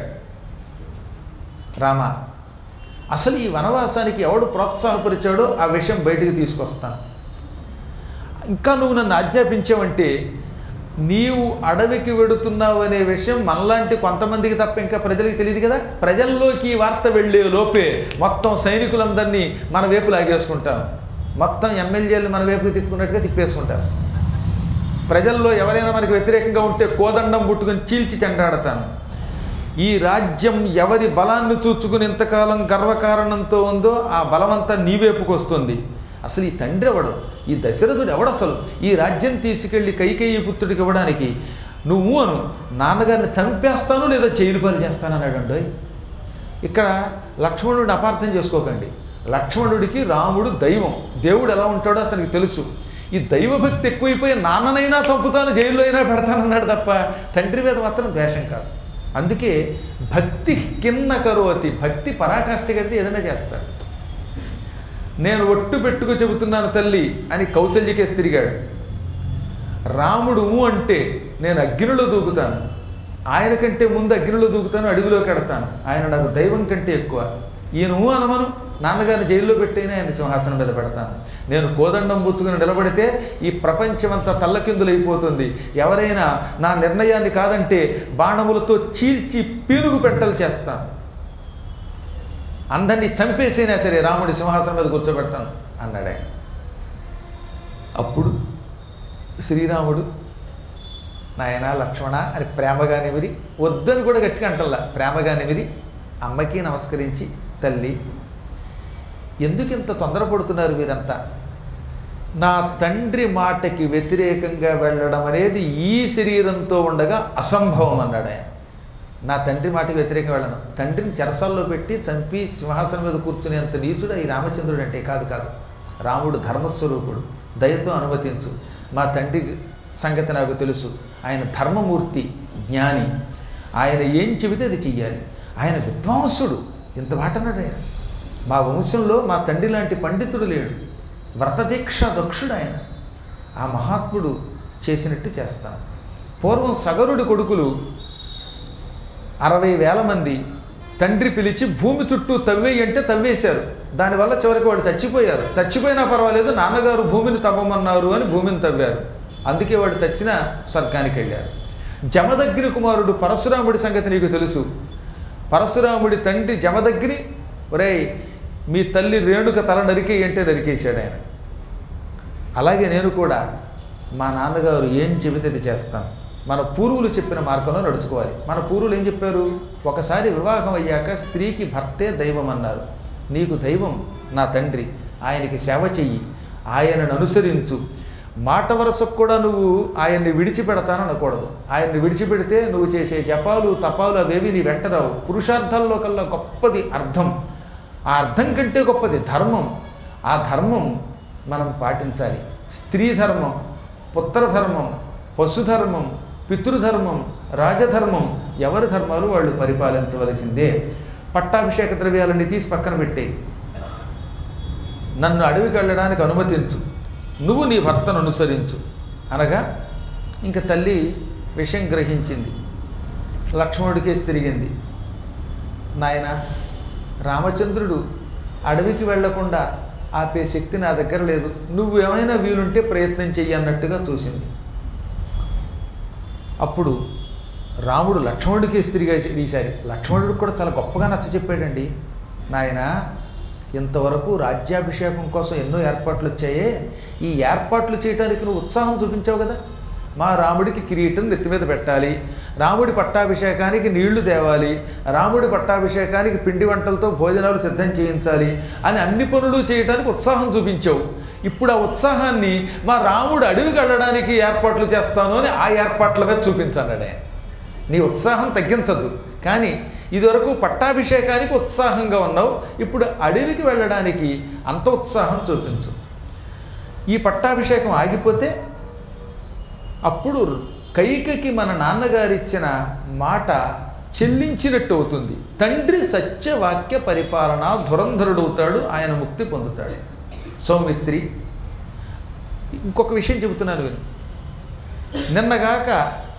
Speaker 1: రామ అసలు ఈ వనవాసానికి ఎవడు ప్రోత్సాహపరిచాడో ఆ విషయం బయటికి తీసుకొస్తాను ఇంకా నువ్వు నన్ను ఆజ్ఞాపించావంటే నీవు అడవికి వెడుతున్నావు అనే విషయం మనలాంటి కొంతమందికి తప్ప ఇంకా ప్రజలకు తెలియదు కదా ప్రజల్లోకి ఈ వార్త వెళ్ళే లోపే మొత్తం సైనికులందరినీ మన వైపు లాగేసుకుంటాను మొత్తం ఎమ్మెల్యేలు మన వైపు తిప్పుకున్నట్టుగా తిప్పేసుకుంటాను ప్రజల్లో ఎవరైనా మనకి వ్యతిరేకంగా ఉంటే కోదండం పుట్టుకొని చీల్చి చెండాడతాను ఈ రాజ్యం ఎవరి బలాన్ని చూచుకుని ఇంతకాలం గర్వకారణంతో ఉందో ఆ బలమంతా నీ వైపుకు వస్తుంది అసలు ఈ తండ్రి ఎవడు ఈ దశరథుడు ఎవడసలు ఈ రాజ్యం తీసుకెళ్ళి కైకేయి పుత్రుడికి ఇవ్వడానికి నువ్వు అను నాన్నగారిని చంపేస్తాను లేదా జైలు పాలు చేస్తాను అన్నాడు ఇక్కడ లక్ష్మణుడిని అపార్థం చేసుకోకండి లక్ష్మణుడికి రాముడు దైవం దేవుడు ఎలా ఉంటాడో అతనికి తెలుసు ఈ దైవభక్తి ఎక్కువైపోయి నాన్ననైనా చంపుతాను జైల్లో అయినా పెడతానన్నాడు తప్ప తండ్రి మీద మాత్రం ద్వేషం కాదు అందుకే భక్తి కిన్న కరోతి భక్తి పరాకాష్ఠ కడితే ఏదైనా చేస్తారు నేను ఒట్టు పెట్టుకు చెబుతున్నాను తల్లి అని కౌశల్యకేసి తిరిగాడు రాముడు ఊ అంటే నేను అగ్నిలో దూకుతాను ఆయన కంటే ముందు అగ్నిలో దూకుతాను అడవిలో కడతాను ఆయన నాకు దైవం కంటే ఎక్కువ ఈయన ఊ అనమను నాన్నగారిని జైల్లో పెట్టైనా ఆయన సింహాసనం మీద పెడతాను నేను కోదండం పుచ్చుకుని నిలబడితే ఈ ప్రపంచమంతా తల్లకిందులైపోతుంది ఎవరైనా నా నిర్ణయాన్ని కాదంటే బాణములతో చీల్చి పీనుగు పెట్టలు చేస్తాను అందరినీ చంపేసైనా సరే రాముడి సింహాసనం మీద కూర్చోబెడతాను అన్నాడు ఆయన అప్పుడు శ్రీరాముడు నాయన లక్ష్మణ అని ప్రేమగా నిమిరి వద్దని కూడా గట్టిగా అంటల్లా ప్రేమగా నిమిరి అమ్మకి నమస్కరించి తల్లి ఎందుకు ఇంత తొందరపడుతున్నారు మీరంతా నా తండ్రి మాటకి వ్యతిరేకంగా వెళ్ళడం అనేది ఈ శరీరంతో ఉండగా అసంభవం అన్నాడు ఆయన నా తండ్రి మాటకి వ్యతిరేకంగా వెళ్ళను తండ్రిని చెరసాల్లో పెట్టి చంపి సింహాసనం మీద కూర్చునేంత నీచుడు ఈ రామచంద్రుడు అంటే కాదు కాదు రాముడు ధర్మస్వరూపుడు దయతో అనుమతించు మా తండ్రి సంగతి నాకు తెలుసు ఆయన ధర్మమూర్తి జ్ఞాని ఆయన ఏం చెబితే అది చెయ్యాలి ఆయన విద్వాంసుడు ఇంత మాట అన్నాడు ఆయన మా వంశంలో మా తండ్రి లాంటి పండితుడు లేడు వ్రతదీక్ష దక్షుడు ఆయన ఆ మహాత్ముడు చేసినట్టు చేస్తాను పూర్వం సగరుడి కొడుకులు అరవై వేల మంది తండ్రి పిలిచి భూమి చుట్టూ తవ్వేయి అంటే తవ్వేశారు దానివల్ల చివరికి వాడు చచ్చిపోయారు చచ్చిపోయినా పర్వాలేదు నాన్నగారు భూమిని తవ్వమన్నారు అని భూమిని తవ్వారు అందుకే వాడు చచ్చిన స్వర్గానికి వెళ్ళారు జమదగ్ని కుమారుడు పరశురాముడి సంగతి నీకు తెలుసు పరశురాముడి తండ్రి జమదగ్ని ఒరేయ్ మీ తల్లి రేణుక తల నరికేయి అంటే నరికేశాడు ఆయన అలాగే నేను కూడా మా నాన్నగారు ఏం చెబితే అది చేస్తాను మన పూర్వులు చెప్పిన మార్గంలో నడుచుకోవాలి మన పూర్వులు ఏం చెప్పారు ఒకసారి వివాహం అయ్యాక స్త్రీకి భర్తే దైవం అన్నారు నీకు దైవం నా తండ్రి ఆయనకి సేవ చెయ్యి ఆయనను అనుసరించు మాట వరసకు కూడా నువ్వు ఆయన్ని విడిచిపెడతాను అనకూడదు ఆయన్ని విడిచిపెడితే నువ్వు చేసే జపాలు తపాలు అవేవి నీ వెంటరావు పురుషార్థంలో కల్లా గొప్పది అర్థం ఆ అర్థం కంటే గొప్పది ధర్మం ఆ ధర్మం మనం పాటించాలి స్త్రీ ధర్మం పుత్రధర్మం పశుధర్మం పితృధర్మం రాజధర్మం ఎవరి ధర్మాలు వాళ్ళు పరిపాలించవలసిందే పట్టాభిషేక ద్రవ్యాలన్నీ తీసి పక్కన పెట్టేయి నన్ను అడవికి వెళ్ళడానికి అనుమతించు నువ్వు నీ భర్తను అనుసరించు అనగా ఇంక తల్లి విషయం గ్రహించింది లక్ష్మణుడికేసి తిరిగింది నాయన రామచంద్రుడు అడవికి వెళ్లకుండా ఆపే శక్తి నా దగ్గర లేదు నువ్వు ఏమైనా వీలుంటే ప్రయత్నం చెయ్యి అన్నట్టుగా చూసింది అప్పుడు రాముడు లక్ష్మణుడికి తిరిగా ఈసారి లక్ష్మణుడికి కూడా చాలా గొప్పగా నచ్చ చెప్పాడండి నాయన ఇంతవరకు రాజ్యాభిషేకం కోసం ఎన్నో ఏర్పాట్లు వచ్చాయే ఈ ఏర్పాట్లు చేయడానికి నువ్వు ఉత్సాహం చూపించావు కదా మా రాముడికి కిరీటం నెత్తి మీద పెట్టాలి రాముడి పట్టాభిషేకానికి నీళ్లు తేవాలి రాముడి పట్టాభిషేకానికి పిండి వంటలతో భోజనాలు సిద్ధం చేయించాలి అని అన్ని పనులు చేయడానికి ఉత్సాహం చూపించావు ఇప్పుడు ఆ ఉత్సాహాన్ని మా రాముడు అడవికి వెళ్ళడానికి ఏర్పాట్లు చేస్తాను అని ఆ ఏర్పాట్ల మీద చూపించాడు ఆయన నీ ఉత్సాహం తగ్గించద్దు కానీ ఇదివరకు పట్టాభిషేకానికి ఉత్సాహంగా ఉన్నావు ఇప్పుడు అడవికి వెళ్ళడానికి అంత ఉత్సాహం చూపించు ఈ పట్టాభిషేకం ఆగిపోతే అప్పుడు కైకకి మన నాన్నగారు ఇచ్చిన మాట చెల్లించినట్టు అవుతుంది తండ్రి సత్యవాక్య పరిపాలన ధురంధరుడవుతాడు ఆయన ముక్తి పొందుతాడు సౌమిత్రి ఇంకొక విషయం చెబుతున్నాను విను నిన్నగాక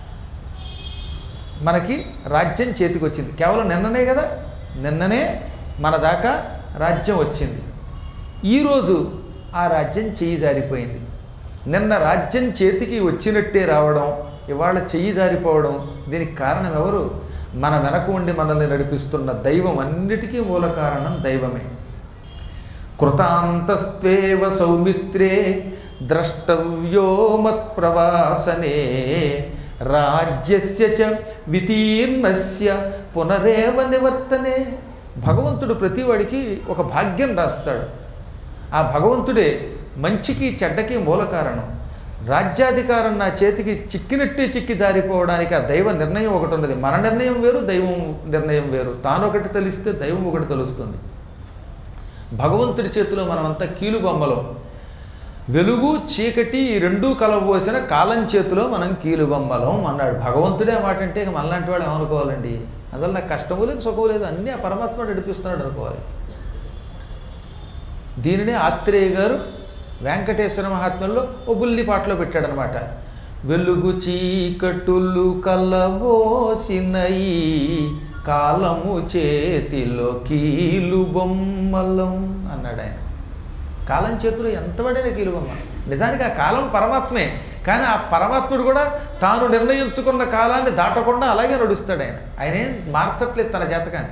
Speaker 1: మనకి రాజ్యం చేతికి వచ్చింది కేవలం నిన్ననే కదా నిన్ననే మన దాకా రాజ్యం వచ్చింది ఈరోజు ఆ రాజ్యం చేయి జారిపోయింది నిన్న రాజ్యం చేతికి వచ్చినట్టే రావడం ఇవాళ చెయ్యి జారిపోవడం దీనికి కారణం ఎవరు మన వెనక ఉండి మనల్ని నడిపిస్తున్న దైవం అన్నిటికీ మూల కారణం దైవమే కృతాంతస్త్వేవ సౌమిత్రే ద్రష్టవ్యో మత్ప్రవాసనే రాజ్యస్య చ వితీర్ణస్య పునరేవ నివర్తనే భగవంతుడు ప్రతివాడికి ఒక భాగ్యం రాస్తాడు ఆ భగవంతుడే మంచికి చెడ్డకి మూల కారణం రాజ్యాధికారం నా చేతికి చిక్కినట్టే చిక్కి జారిపోవడానికి ఆ దైవ నిర్ణయం ఒకటి ఉన్నది మన నిర్ణయం వేరు దైవం నిర్ణయం వేరు తాను ఒకటి తెలిస్తే దైవం ఒకటి తెలుస్తుంది భగవంతుడి చేతిలో మనమంతా కీలు బొమ్మలో వెలుగు చీకటి ఈ రెండూ కలబోసిన కాలం చేతిలో మనం కీలు బొమ్మలం అన్నాడు భగవంతుడే ఆ మాట అంటే ఇక మనలాంటి వాడు ఏమనుకోవాలండి అందువల్ల నాకు కష్టము లేదు సుఖము లేదు అన్నీ ఆ పరమాత్మ నడిపిస్తున్నాడు అనుకోవాలి దీనినే ఆత్రేయ గారు వెంకటేశ్వర మహాత్మ్యంలో ఓ బుల్లి పాటలో పెట్టాడనమాట వెలుగు చీకటులు కలబోసినయి కాలము చేతిలో కీలు బొమ్మలం అన్నాడు ఆయన కాలం చేతిలో ఎంత పడిన కీలు బొమ్మ నిజానికి ఆ కాలం పరమాత్మే కానీ ఆ పరమాత్ముడు కూడా తాను నిర్ణయించుకున్న కాలాన్ని దాటకుండా అలాగే నడుస్తాడు ఆయన ఆయన ఏం మార్చట్లేదు తన జాతకాన్ని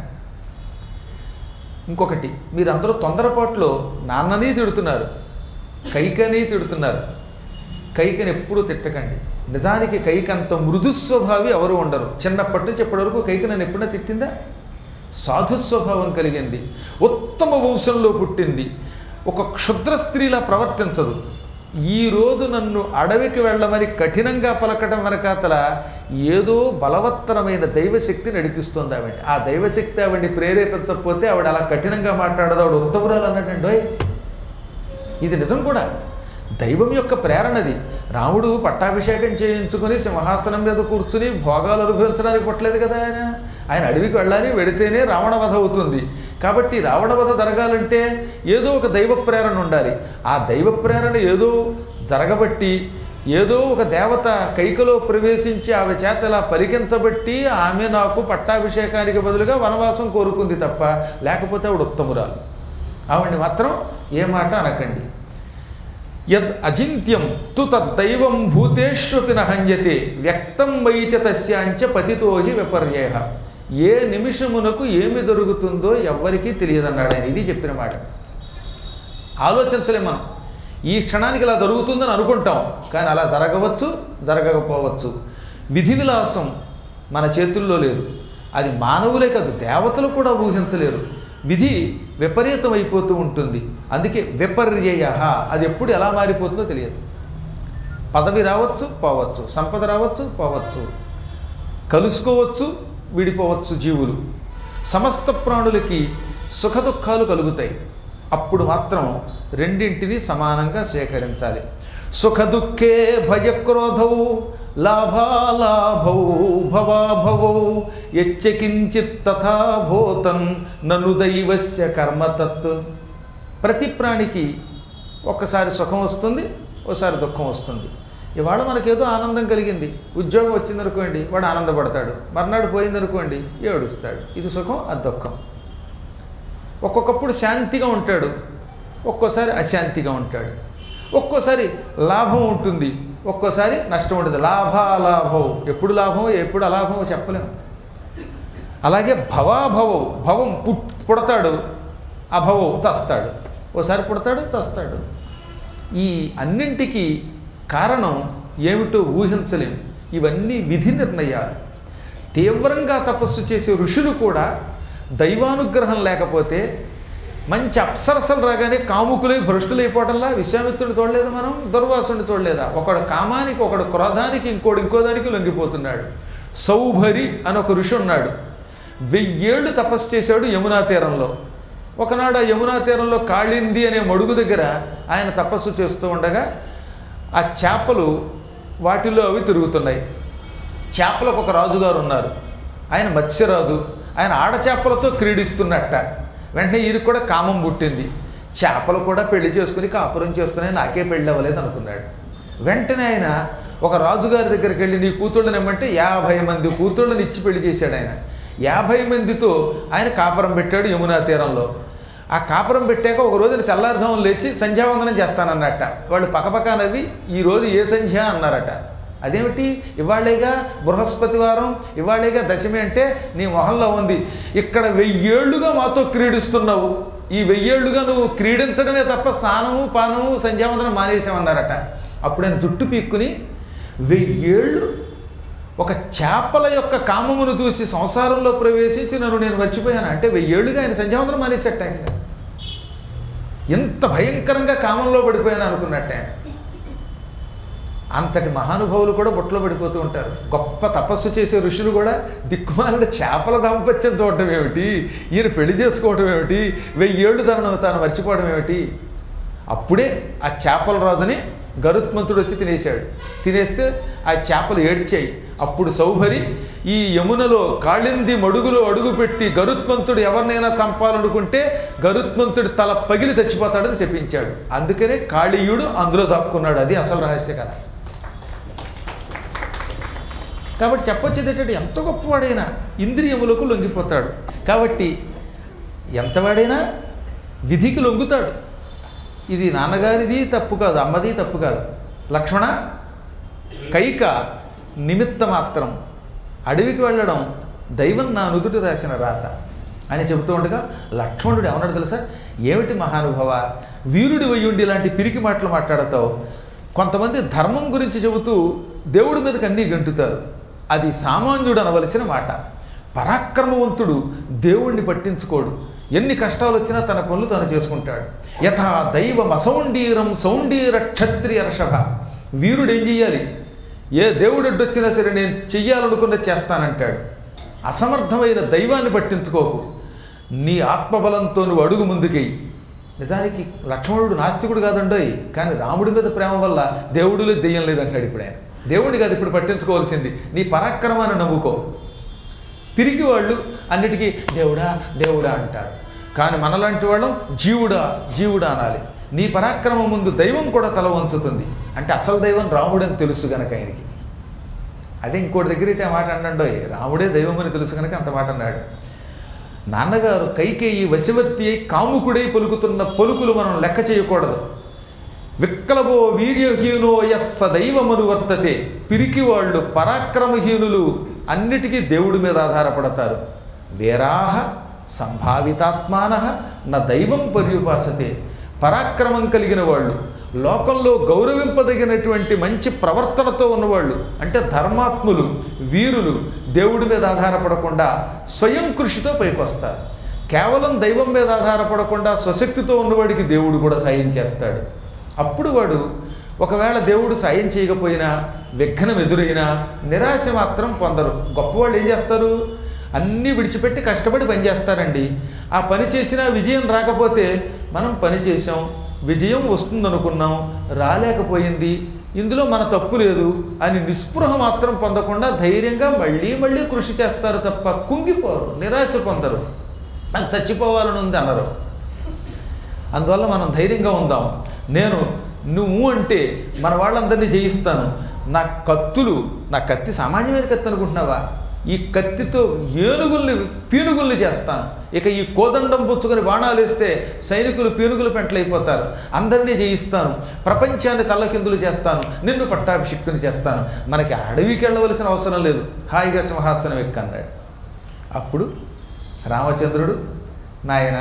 Speaker 1: ఇంకొకటి మీరందరూ తొందరపాటులో నాన్నని తిడుతున్నారు కైకని తిడుతున్నారు కైకని ఎప్పుడూ తిట్టకండి నిజానికి కైక అంత మృదు స్వభావి ఎవరు ఉండరు చిన్నప్పటి నుంచి ఇప్పటి వరకు కైక నన్ను ఎప్పుడైనా తిట్టిందా సాధు స్వభావం కలిగింది ఉత్తమ వంశంలో పుట్టింది ఒక క్షుద్ర స్త్రీలా ప్రవర్తించదు ఈ రోజు నన్ను అడవికి వెళ్ళమని కఠినంగా పలకడం వెనకాతల ఏదో బలవత్తరమైన దైవశక్తి నడిపిస్తుంది ఆవిడ ఆ దైవశక్తి ఆవిడ్ని ప్రేరేపించకపోతే ఆవిడ అలా కఠినంగా మాట్లాడదు ఆవిడ ఉత్తమురాలు అన్నట్టండి "ఓయ్, ఇది నిజం కూడా దైవం యొక్క ప్రేరణది రాముడు పట్టాభిషేకం చేయించుకుని సింహాసనం మీద కూర్చుని భోగాలు అనుభవించడానికి పుట్టలేదు కదా ఆయన ఆయన అడవికి వెళ్ళాలి వెడితేనే రావణవధ అవుతుంది కాబట్టి రావణవధ జరగాలంటే ఏదో ఒక దైవ ప్రేరణ ఉండాలి ఆ దైవ ప్రేరణ ఏదో జరగబట్టి ఏదో ఒక దేవత కైకలో ప్రవేశించి ఆమె చేత ఇలా పలికించబట్టి ఆమె నాకు పట్టాభిషేకానికి బదులుగా వనవాసం కోరుకుంది తప్ప లేకపోతే ఆవిడ ఉత్తమురాలు ఆవిడ్ని మాత్రం ఏ మాట అనకండి యద్ అచింత్యం తు తద్దైవం భూతేష్వపి నహన్యతే వ్యక్తం వైచ తస్యాంచ పతితోహి విపర్యయ ఏ నిమిషమునకు ఏమి జరుగుతుందో ఎవ్వరికీ తెలియదన్నాడు ఆయన ఇది చెప్పిన మాట ఆలోచించలేం మనం ఈ క్షణానికి ఇలా జరుగుతుందని అనుకుంటాం కానీ అలా జరగవచ్చు జరగకపోవచ్చు విధి విలాసం మన చేతుల్లో లేదు అది మానవులే కాదు దేవతలు కూడా ఊహించలేరు విధి విపరీతం అయిపోతూ ఉంటుంది అందుకే విపర్యయ అది ఎప్పుడు ఎలా మారిపోతుందో తెలియదు పదవి రావచ్చు పోవచ్చు సంపద రావచ్చు పోవచ్చు కలుసుకోవచ్చు విడిపోవచ్చు జీవులు సమస్త ప్రాణులకి సుఖ దుఃఖాలు కలుగుతాయి అప్పుడు మాత్రం రెండింటిని సమానంగా సేకరించాలి సుఖ దుఃఖే భయక్రోధౌ లాభాలాభౌ భవాభవౌ యచ్చకించిత్ తథా భూతం నను దైవస్య కర్మతత్ ప్రతి ప్రాణికి ఒక్కసారి సుఖం వస్తుంది ఒకసారి దుఃఖం వస్తుంది ఇవాళ మనకేదో ఆనందం కలిగింది ఉద్యోగం వచ్చిందనుకోండి వాడు ఆనందపడతాడు మర్నాడు పోయిందనుకోండి ఏడుస్తాడు ఇది సుఖం అది దుఃఖం ఒక్కొక్కప్పుడు శాంతిగా ఉంటాడు ఒక్కోసారి అశాంతిగా ఉంటాడు ఒక్కోసారి లాభం ఉంటుంది ఒక్కోసారి నష్టం ఉంటుంది లాభాలాభం ఎప్పుడు లాభం ఎప్పుడు అలాభం చెప్పలేము అలాగే భవాభవం భవం పుట్ పుడతాడు అభవం చస్తాడు ఓసారి పుడతాడు చస్తాడు ఈ అన్నింటికి కారణం ఏమిటో ఊహించలేం ఇవన్నీ విధి నిర్ణయాలు తీవ్రంగా తపస్సు చేసే ఋషులు కూడా దైవానుగ్రహం లేకపోతే మంచి అప్సరసలు రాగానే కాముకులై భ్రష్టులైపోవడంలా విశ్వామిత్రుడు చూడలేదు మనం దుర్వాసుని చూడలేదా ఒకడు కామానికి ఒకడు క్రోధానికి ఇంకోడు ఇంకో దానికి లొంగిపోతున్నాడు సౌభరి అని ఒక ఋషి ఉన్నాడు వెయ్యేళ్ళు తపస్సు చేశాడు యమునా తీరంలో ఒకనాడు ఆ యమునా తీరంలో కాళింది అనే మడుగు దగ్గర ఆయన తపస్సు చేస్తూ ఉండగా ఆ చేపలు వాటిలో అవి తిరుగుతున్నాయి చేపలకు ఒక రాజుగారు ఉన్నారు ఆయన మత్స్యరాజు ఆయన ఆడచేపలతో క్రీడిస్తున్నట్ట వెంటనే ఈయనకు కూడా కామం పుట్టింది చేపలు కూడా పెళ్లి చేసుకుని కాపురం చేస్తున్నాయి నాకే పెళ్ళి అవ్వలేదు అనుకున్నాడు వెంటనే ఆయన ఒక రాజుగారి దగ్గరికి వెళ్ళి నీ కూతుళ్ళని ఏమంటే యాభై మంది కూతుళ్ళని ఇచ్చి పెళ్లి చేశాడు ఆయన యాభై మందితో ఆయన కాపురం పెట్టాడు యమునా తీరంలో ఆ కాపురం పెట్టాక ఒక రోజున తెల్లారుజామున లేచి సంధ్యావందనం చేస్తానన్నట్ట వాళ్ళు పక్కపక్క నవ్వి ఈ రోజు ఏ సంధ్య అన్నారట అదేమిటి ఇవాళేగా బృహస్పతి వారం ఇవాళేగా దశమి అంటే నీ మొహంలో ఉంది ఇక్కడ వెయ్యేళ్లుగా మాతో క్రీడిస్తున్నావు ఈ వెయ్యేళ్లుగా నువ్వు క్రీడించడమే తప్ప స్నానము పానము సంధ్యావందనం మానేసామన్నారట అప్పుడు ఆయన జుట్టు పీక్కుని వెయ్యేళ్ళు ఒక చేపల యొక్క కామమును చూసి సంసారంలో ప్రవేశించి నన్ను నేను మర్చిపోయాను అంటే వెయ్యేళ్ళుగా ఆయన సంధ్యావందనం మానేసట్ట ఆయన ఎంత భయంకరంగా కామంలో పడిపోయాను అనుకున్నట్టు ఆయన అంతటి మహానుభావులు కూడా బుట్టలో పడిపోతూ ఉంటారు గొప్ప తపస్సు చేసే ఋషులు కూడా దిక్కుమాలిన చేపల దాంపత్యం చూడటం ఏమిటి ఈయన పెళ్లి చేసుకోవటం ఏమిటి వెయ్యేళ్ళు తనను తాను మర్చిపోవడం ఏమిటి అప్పుడే ఆ చేపల రాజుని గరుత్మంతుడు వచ్చి తినేశాడు తినేస్తే ఆ చేపలు ఏడ్చాయి అప్పుడు సౌభరి ఈ యమునలో కాళింది మడుగులో అడుగుపెట్టి గరుత్మంతుడు ఎవరినైనా చంపాలనుకుంటే గరుత్మంతుడి తల పగిలి చచ్చిపోతాడని చెప్పించాడు అందుకనే కాళీయుడు అందులో దాక్కున్నాడు అది అసలు రహస్య కథ కాబట్టి చెప్పొచ్చేది ఏంటంటే ఎంత గొప్పవాడైనా ఇంద్రియములకు లొంగిపోతాడు కాబట్టి ఎంతవాడైనా విధికి లొంగుతాడు ఇది నాన్నగారిది తప్పు కాదు అమ్మది తప్పు కాదు లక్ష్మణ కైక నిమిత్త మాత్రం అడవికి వెళ్ళడం దైవం నా నుదుటి రాసిన రాత అని చెబుతూ ఉండగా లక్ష్మణుడు ఏమన్నాడు తెలుసా ఏమిటి మహానుభవ వీరుడి వయ్యుండి ఇలాంటి పిరికి మాటలు మాట్లాడతావు కొంతమంది ధర్మం గురించి చెబుతూ దేవుడి మీదకి అన్నీ గంటుతారు అది సామాన్యుడు అనవలసిన మాట పరాక్రమవంతుడు దేవుణ్ణి పట్టించుకోడు ఎన్ని కష్టాలు వచ్చినా తన పనులు తాను చేసుకుంటాడు యథా దైవం అసౌండీరం సౌండీర క్షత్రియ ర్షభ వీరుడు ఏం చెయ్యాలి ఏ దేవుడు అడ్డొచ్చినా సరే నేను చెయ్యాలనుకున్న చేస్తానంటాడు అసమర్థమైన దైవాన్ని పట్టించుకోకు నీ ఆత్మబలంతో నువ్వు అడుగు ముందుకెయ్యి నిజానికి లక్ష్మణుడు నాస్తికుడు కాదండోయ్ కానీ రాముడి మీద ప్రేమ వల్ల దేవుడు లేదు దెయ్యం లేదు అంటాడు ఇప్పుడు ఆయన దేవుడి కాదు ఇప్పుడు పట్టించుకోవాల్సింది నీ పరాక్రమాన్ని నమ్ముకో పిరికి వాళ్ళు అన్నిటికీ దేవుడా దేవుడా అంటారు కానీ మనలాంటి వాళ్ళం జీవుడా జీవుడా అనాలి నీ పరాక్రమం ముందు దైవం కూడా తల వంచుతుంది అంటే అసలు దైవం రాముడని తెలుసు గనక ఆయనకి అదే ఇంకోటి దగ్గర అయితే ఆ మాట అన్నాడోయ్ రాముడే దైవం అని తెలుసు కనుక అంత మాట అన్నాడు నాన్నగారు కైకేయి వశవర్తి అయి కాముకుడై పలుకుతున్న పలుకులు మనం లెక్క చేయకూడదు విక్కలబో వీర్యహీనో యస్స దైవమను వర్తతే పిరికి వాళ్ళు పరాక్రమహీనులు అన్నిటికీ దేవుడి మీద ఆధారపడతారు వేరాహ సంభావితాత్మాన నా దైవం పర్యుపాసతే పరాక్రమం కలిగిన వాళ్ళు లోకంలో గౌరవింపదగినటువంటి మంచి ప్రవర్తనతో ఉన్నవాళ్ళు అంటే ధర్మాత్ములు వీరులు దేవుడి మీద ఆధారపడకుండా స్వయం కృషితో పైకొస్తారు కేవలం దైవం మీద ఆధారపడకుండా స్వశక్తితో ఉన్నవాడికి దేవుడు కూడా సాయం చేస్తాడు అప్పుడు వాడు ఒకవేళ దేవుడు సాయం చేయకపోయినా విఘ్నం ఎదురైనా నిరాశ మాత్రం పొందరు గొప్పవాళ్ళు ఏం చేస్తారు అన్నీ విడిచిపెట్టి కష్టపడి పని చేస్తారండి ఆ పని చేసినా విజయం రాకపోతే మనం పని చేసాం విజయం వస్తుందనుకున్నాం రాలేకపోయింది ఇందులో మన తప్పు లేదు అని నిస్పృహ మాత్రం పొందకుండా ధైర్యంగా మళ్ళీ మళ్ళీ కృషి చేస్తారు తప్ప కుంగిపోరు నిరాశ పొందరు నాకు చచ్చిపోవాలని ఉంది అన్నారు అందువల్ల మనం ధైర్యంగా ఉందాం నేను నువ్వు అంటే మన వాళ్ళందరినీ జయిస్తాను నా కత్తులు నా కత్తి సామాన్యమైన కత్తి అనుకుంటున్నావా ఈ కత్తితో ఏనుగుల్ని పీనుగుల్ని చేస్తాను ఇక ఈ కోదండం పుచ్చుకొని బాణాలు వేస్తే సైనికులు పీనుగులు పెంటలైపోతారు అందరినీ జయిస్తాను ప్రపంచాన్ని తల్లకిందులు చేస్తాను నిన్ను పట్టాభిషిక్తుని చేస్తాను మనకి అడవికి వెళ్ళవలసిన అవసరం లేదు హాయిగా సింహాసనం ఎక్కన్నాడు అప్పుడు రామచంద్రుడు నాయన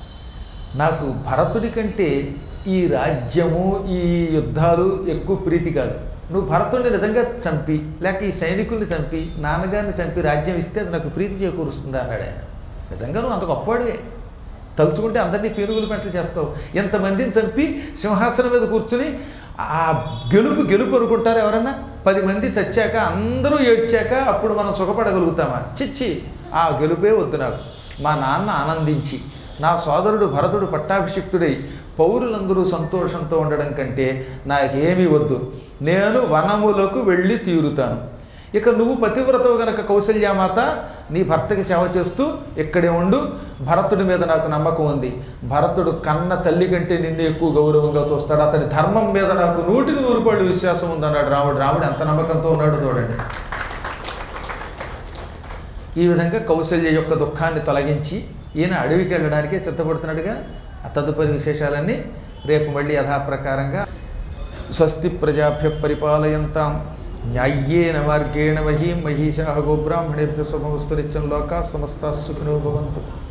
Speaker 1: నాకు భరతుడి కంటే ఈ రాజ్యము ఈ యుద్ధాలు ఎక్కువ ప్రీతి కాదు నువ్వు భరతుడిని నిజంగా చంపి లేక ఈ సైనికుల్ని చంపి నాన్నగారిని చంపి రాజ్యం ఇస్తే అది నాకు ప్రీతి చేకూరుస్తుంది అన్నాడు ఆయన నిజంగా నువ్వు అంత గొప్పవాడివే తలుచుకుంటే అందరినీ పీనుగులు పెంటలు చేస్తావు ఎంతమందిని చంపి సింహాసనం మీద కూర్చుని ఆ గెలుపు గెలుపు అనుకుంటారు ఎవరన్నా పది మంది చచ్చాక అందరూ ఏడ్చాక అప్పుడు మనం సుఖపడగలుగుతామా చిచ్చి ఆ గెలుపే వద్దు నాకు మా నాన్న ఆనందించి నా సోదరుడు భరతుడు పట్టాభిషిక్తుడై పౌరులందరూ సంతోషంతో ఉండడం కంటే నాకేమీ వద్దు నేను వనములకు వెళ్ళి తీరుతాను ఇక నువ్వు పతివ్రతవు గనక కౌసల్యామాత నీ భర్తకి సేవ చేస్తూ ఇక్కడే ఉండు భరతుడి మీద నాకు నమ్మకం ఉంది భరతుడు కన్న తల్లి కంటే నిన్ను ఎక్కువ గౌరవంగా చూస్తాడు అతడి ధర్మం మీద నాకు నూటికి నూరు పాళ్ళు విశ్వాసం ఉందన్నాడు రాముడు రాముడు ఎంత నమ్మకంతో ఉన్నాడో చూడండి ఈ విధంగా కౌశల్య యొక్క దుఃఖాన్ని తొలగించి ఈయన అడవికి వెళ్ళడానికే సిద్ధపడుతున్నాడుగా ఆ తదుపరి విశేషాలన్నీ రేపు మళ్ళీ యథాప్రకారంగా స్వస్తి ప్రజాభ్య పరిపాలయంతాం న్యాయ్యేన మార్గేణ మహీం మహిషా గోబ్రాహ్మణేభ్య శుభమస్తు నిత్యం లోకా సమస్తా సుఖినో భవంతు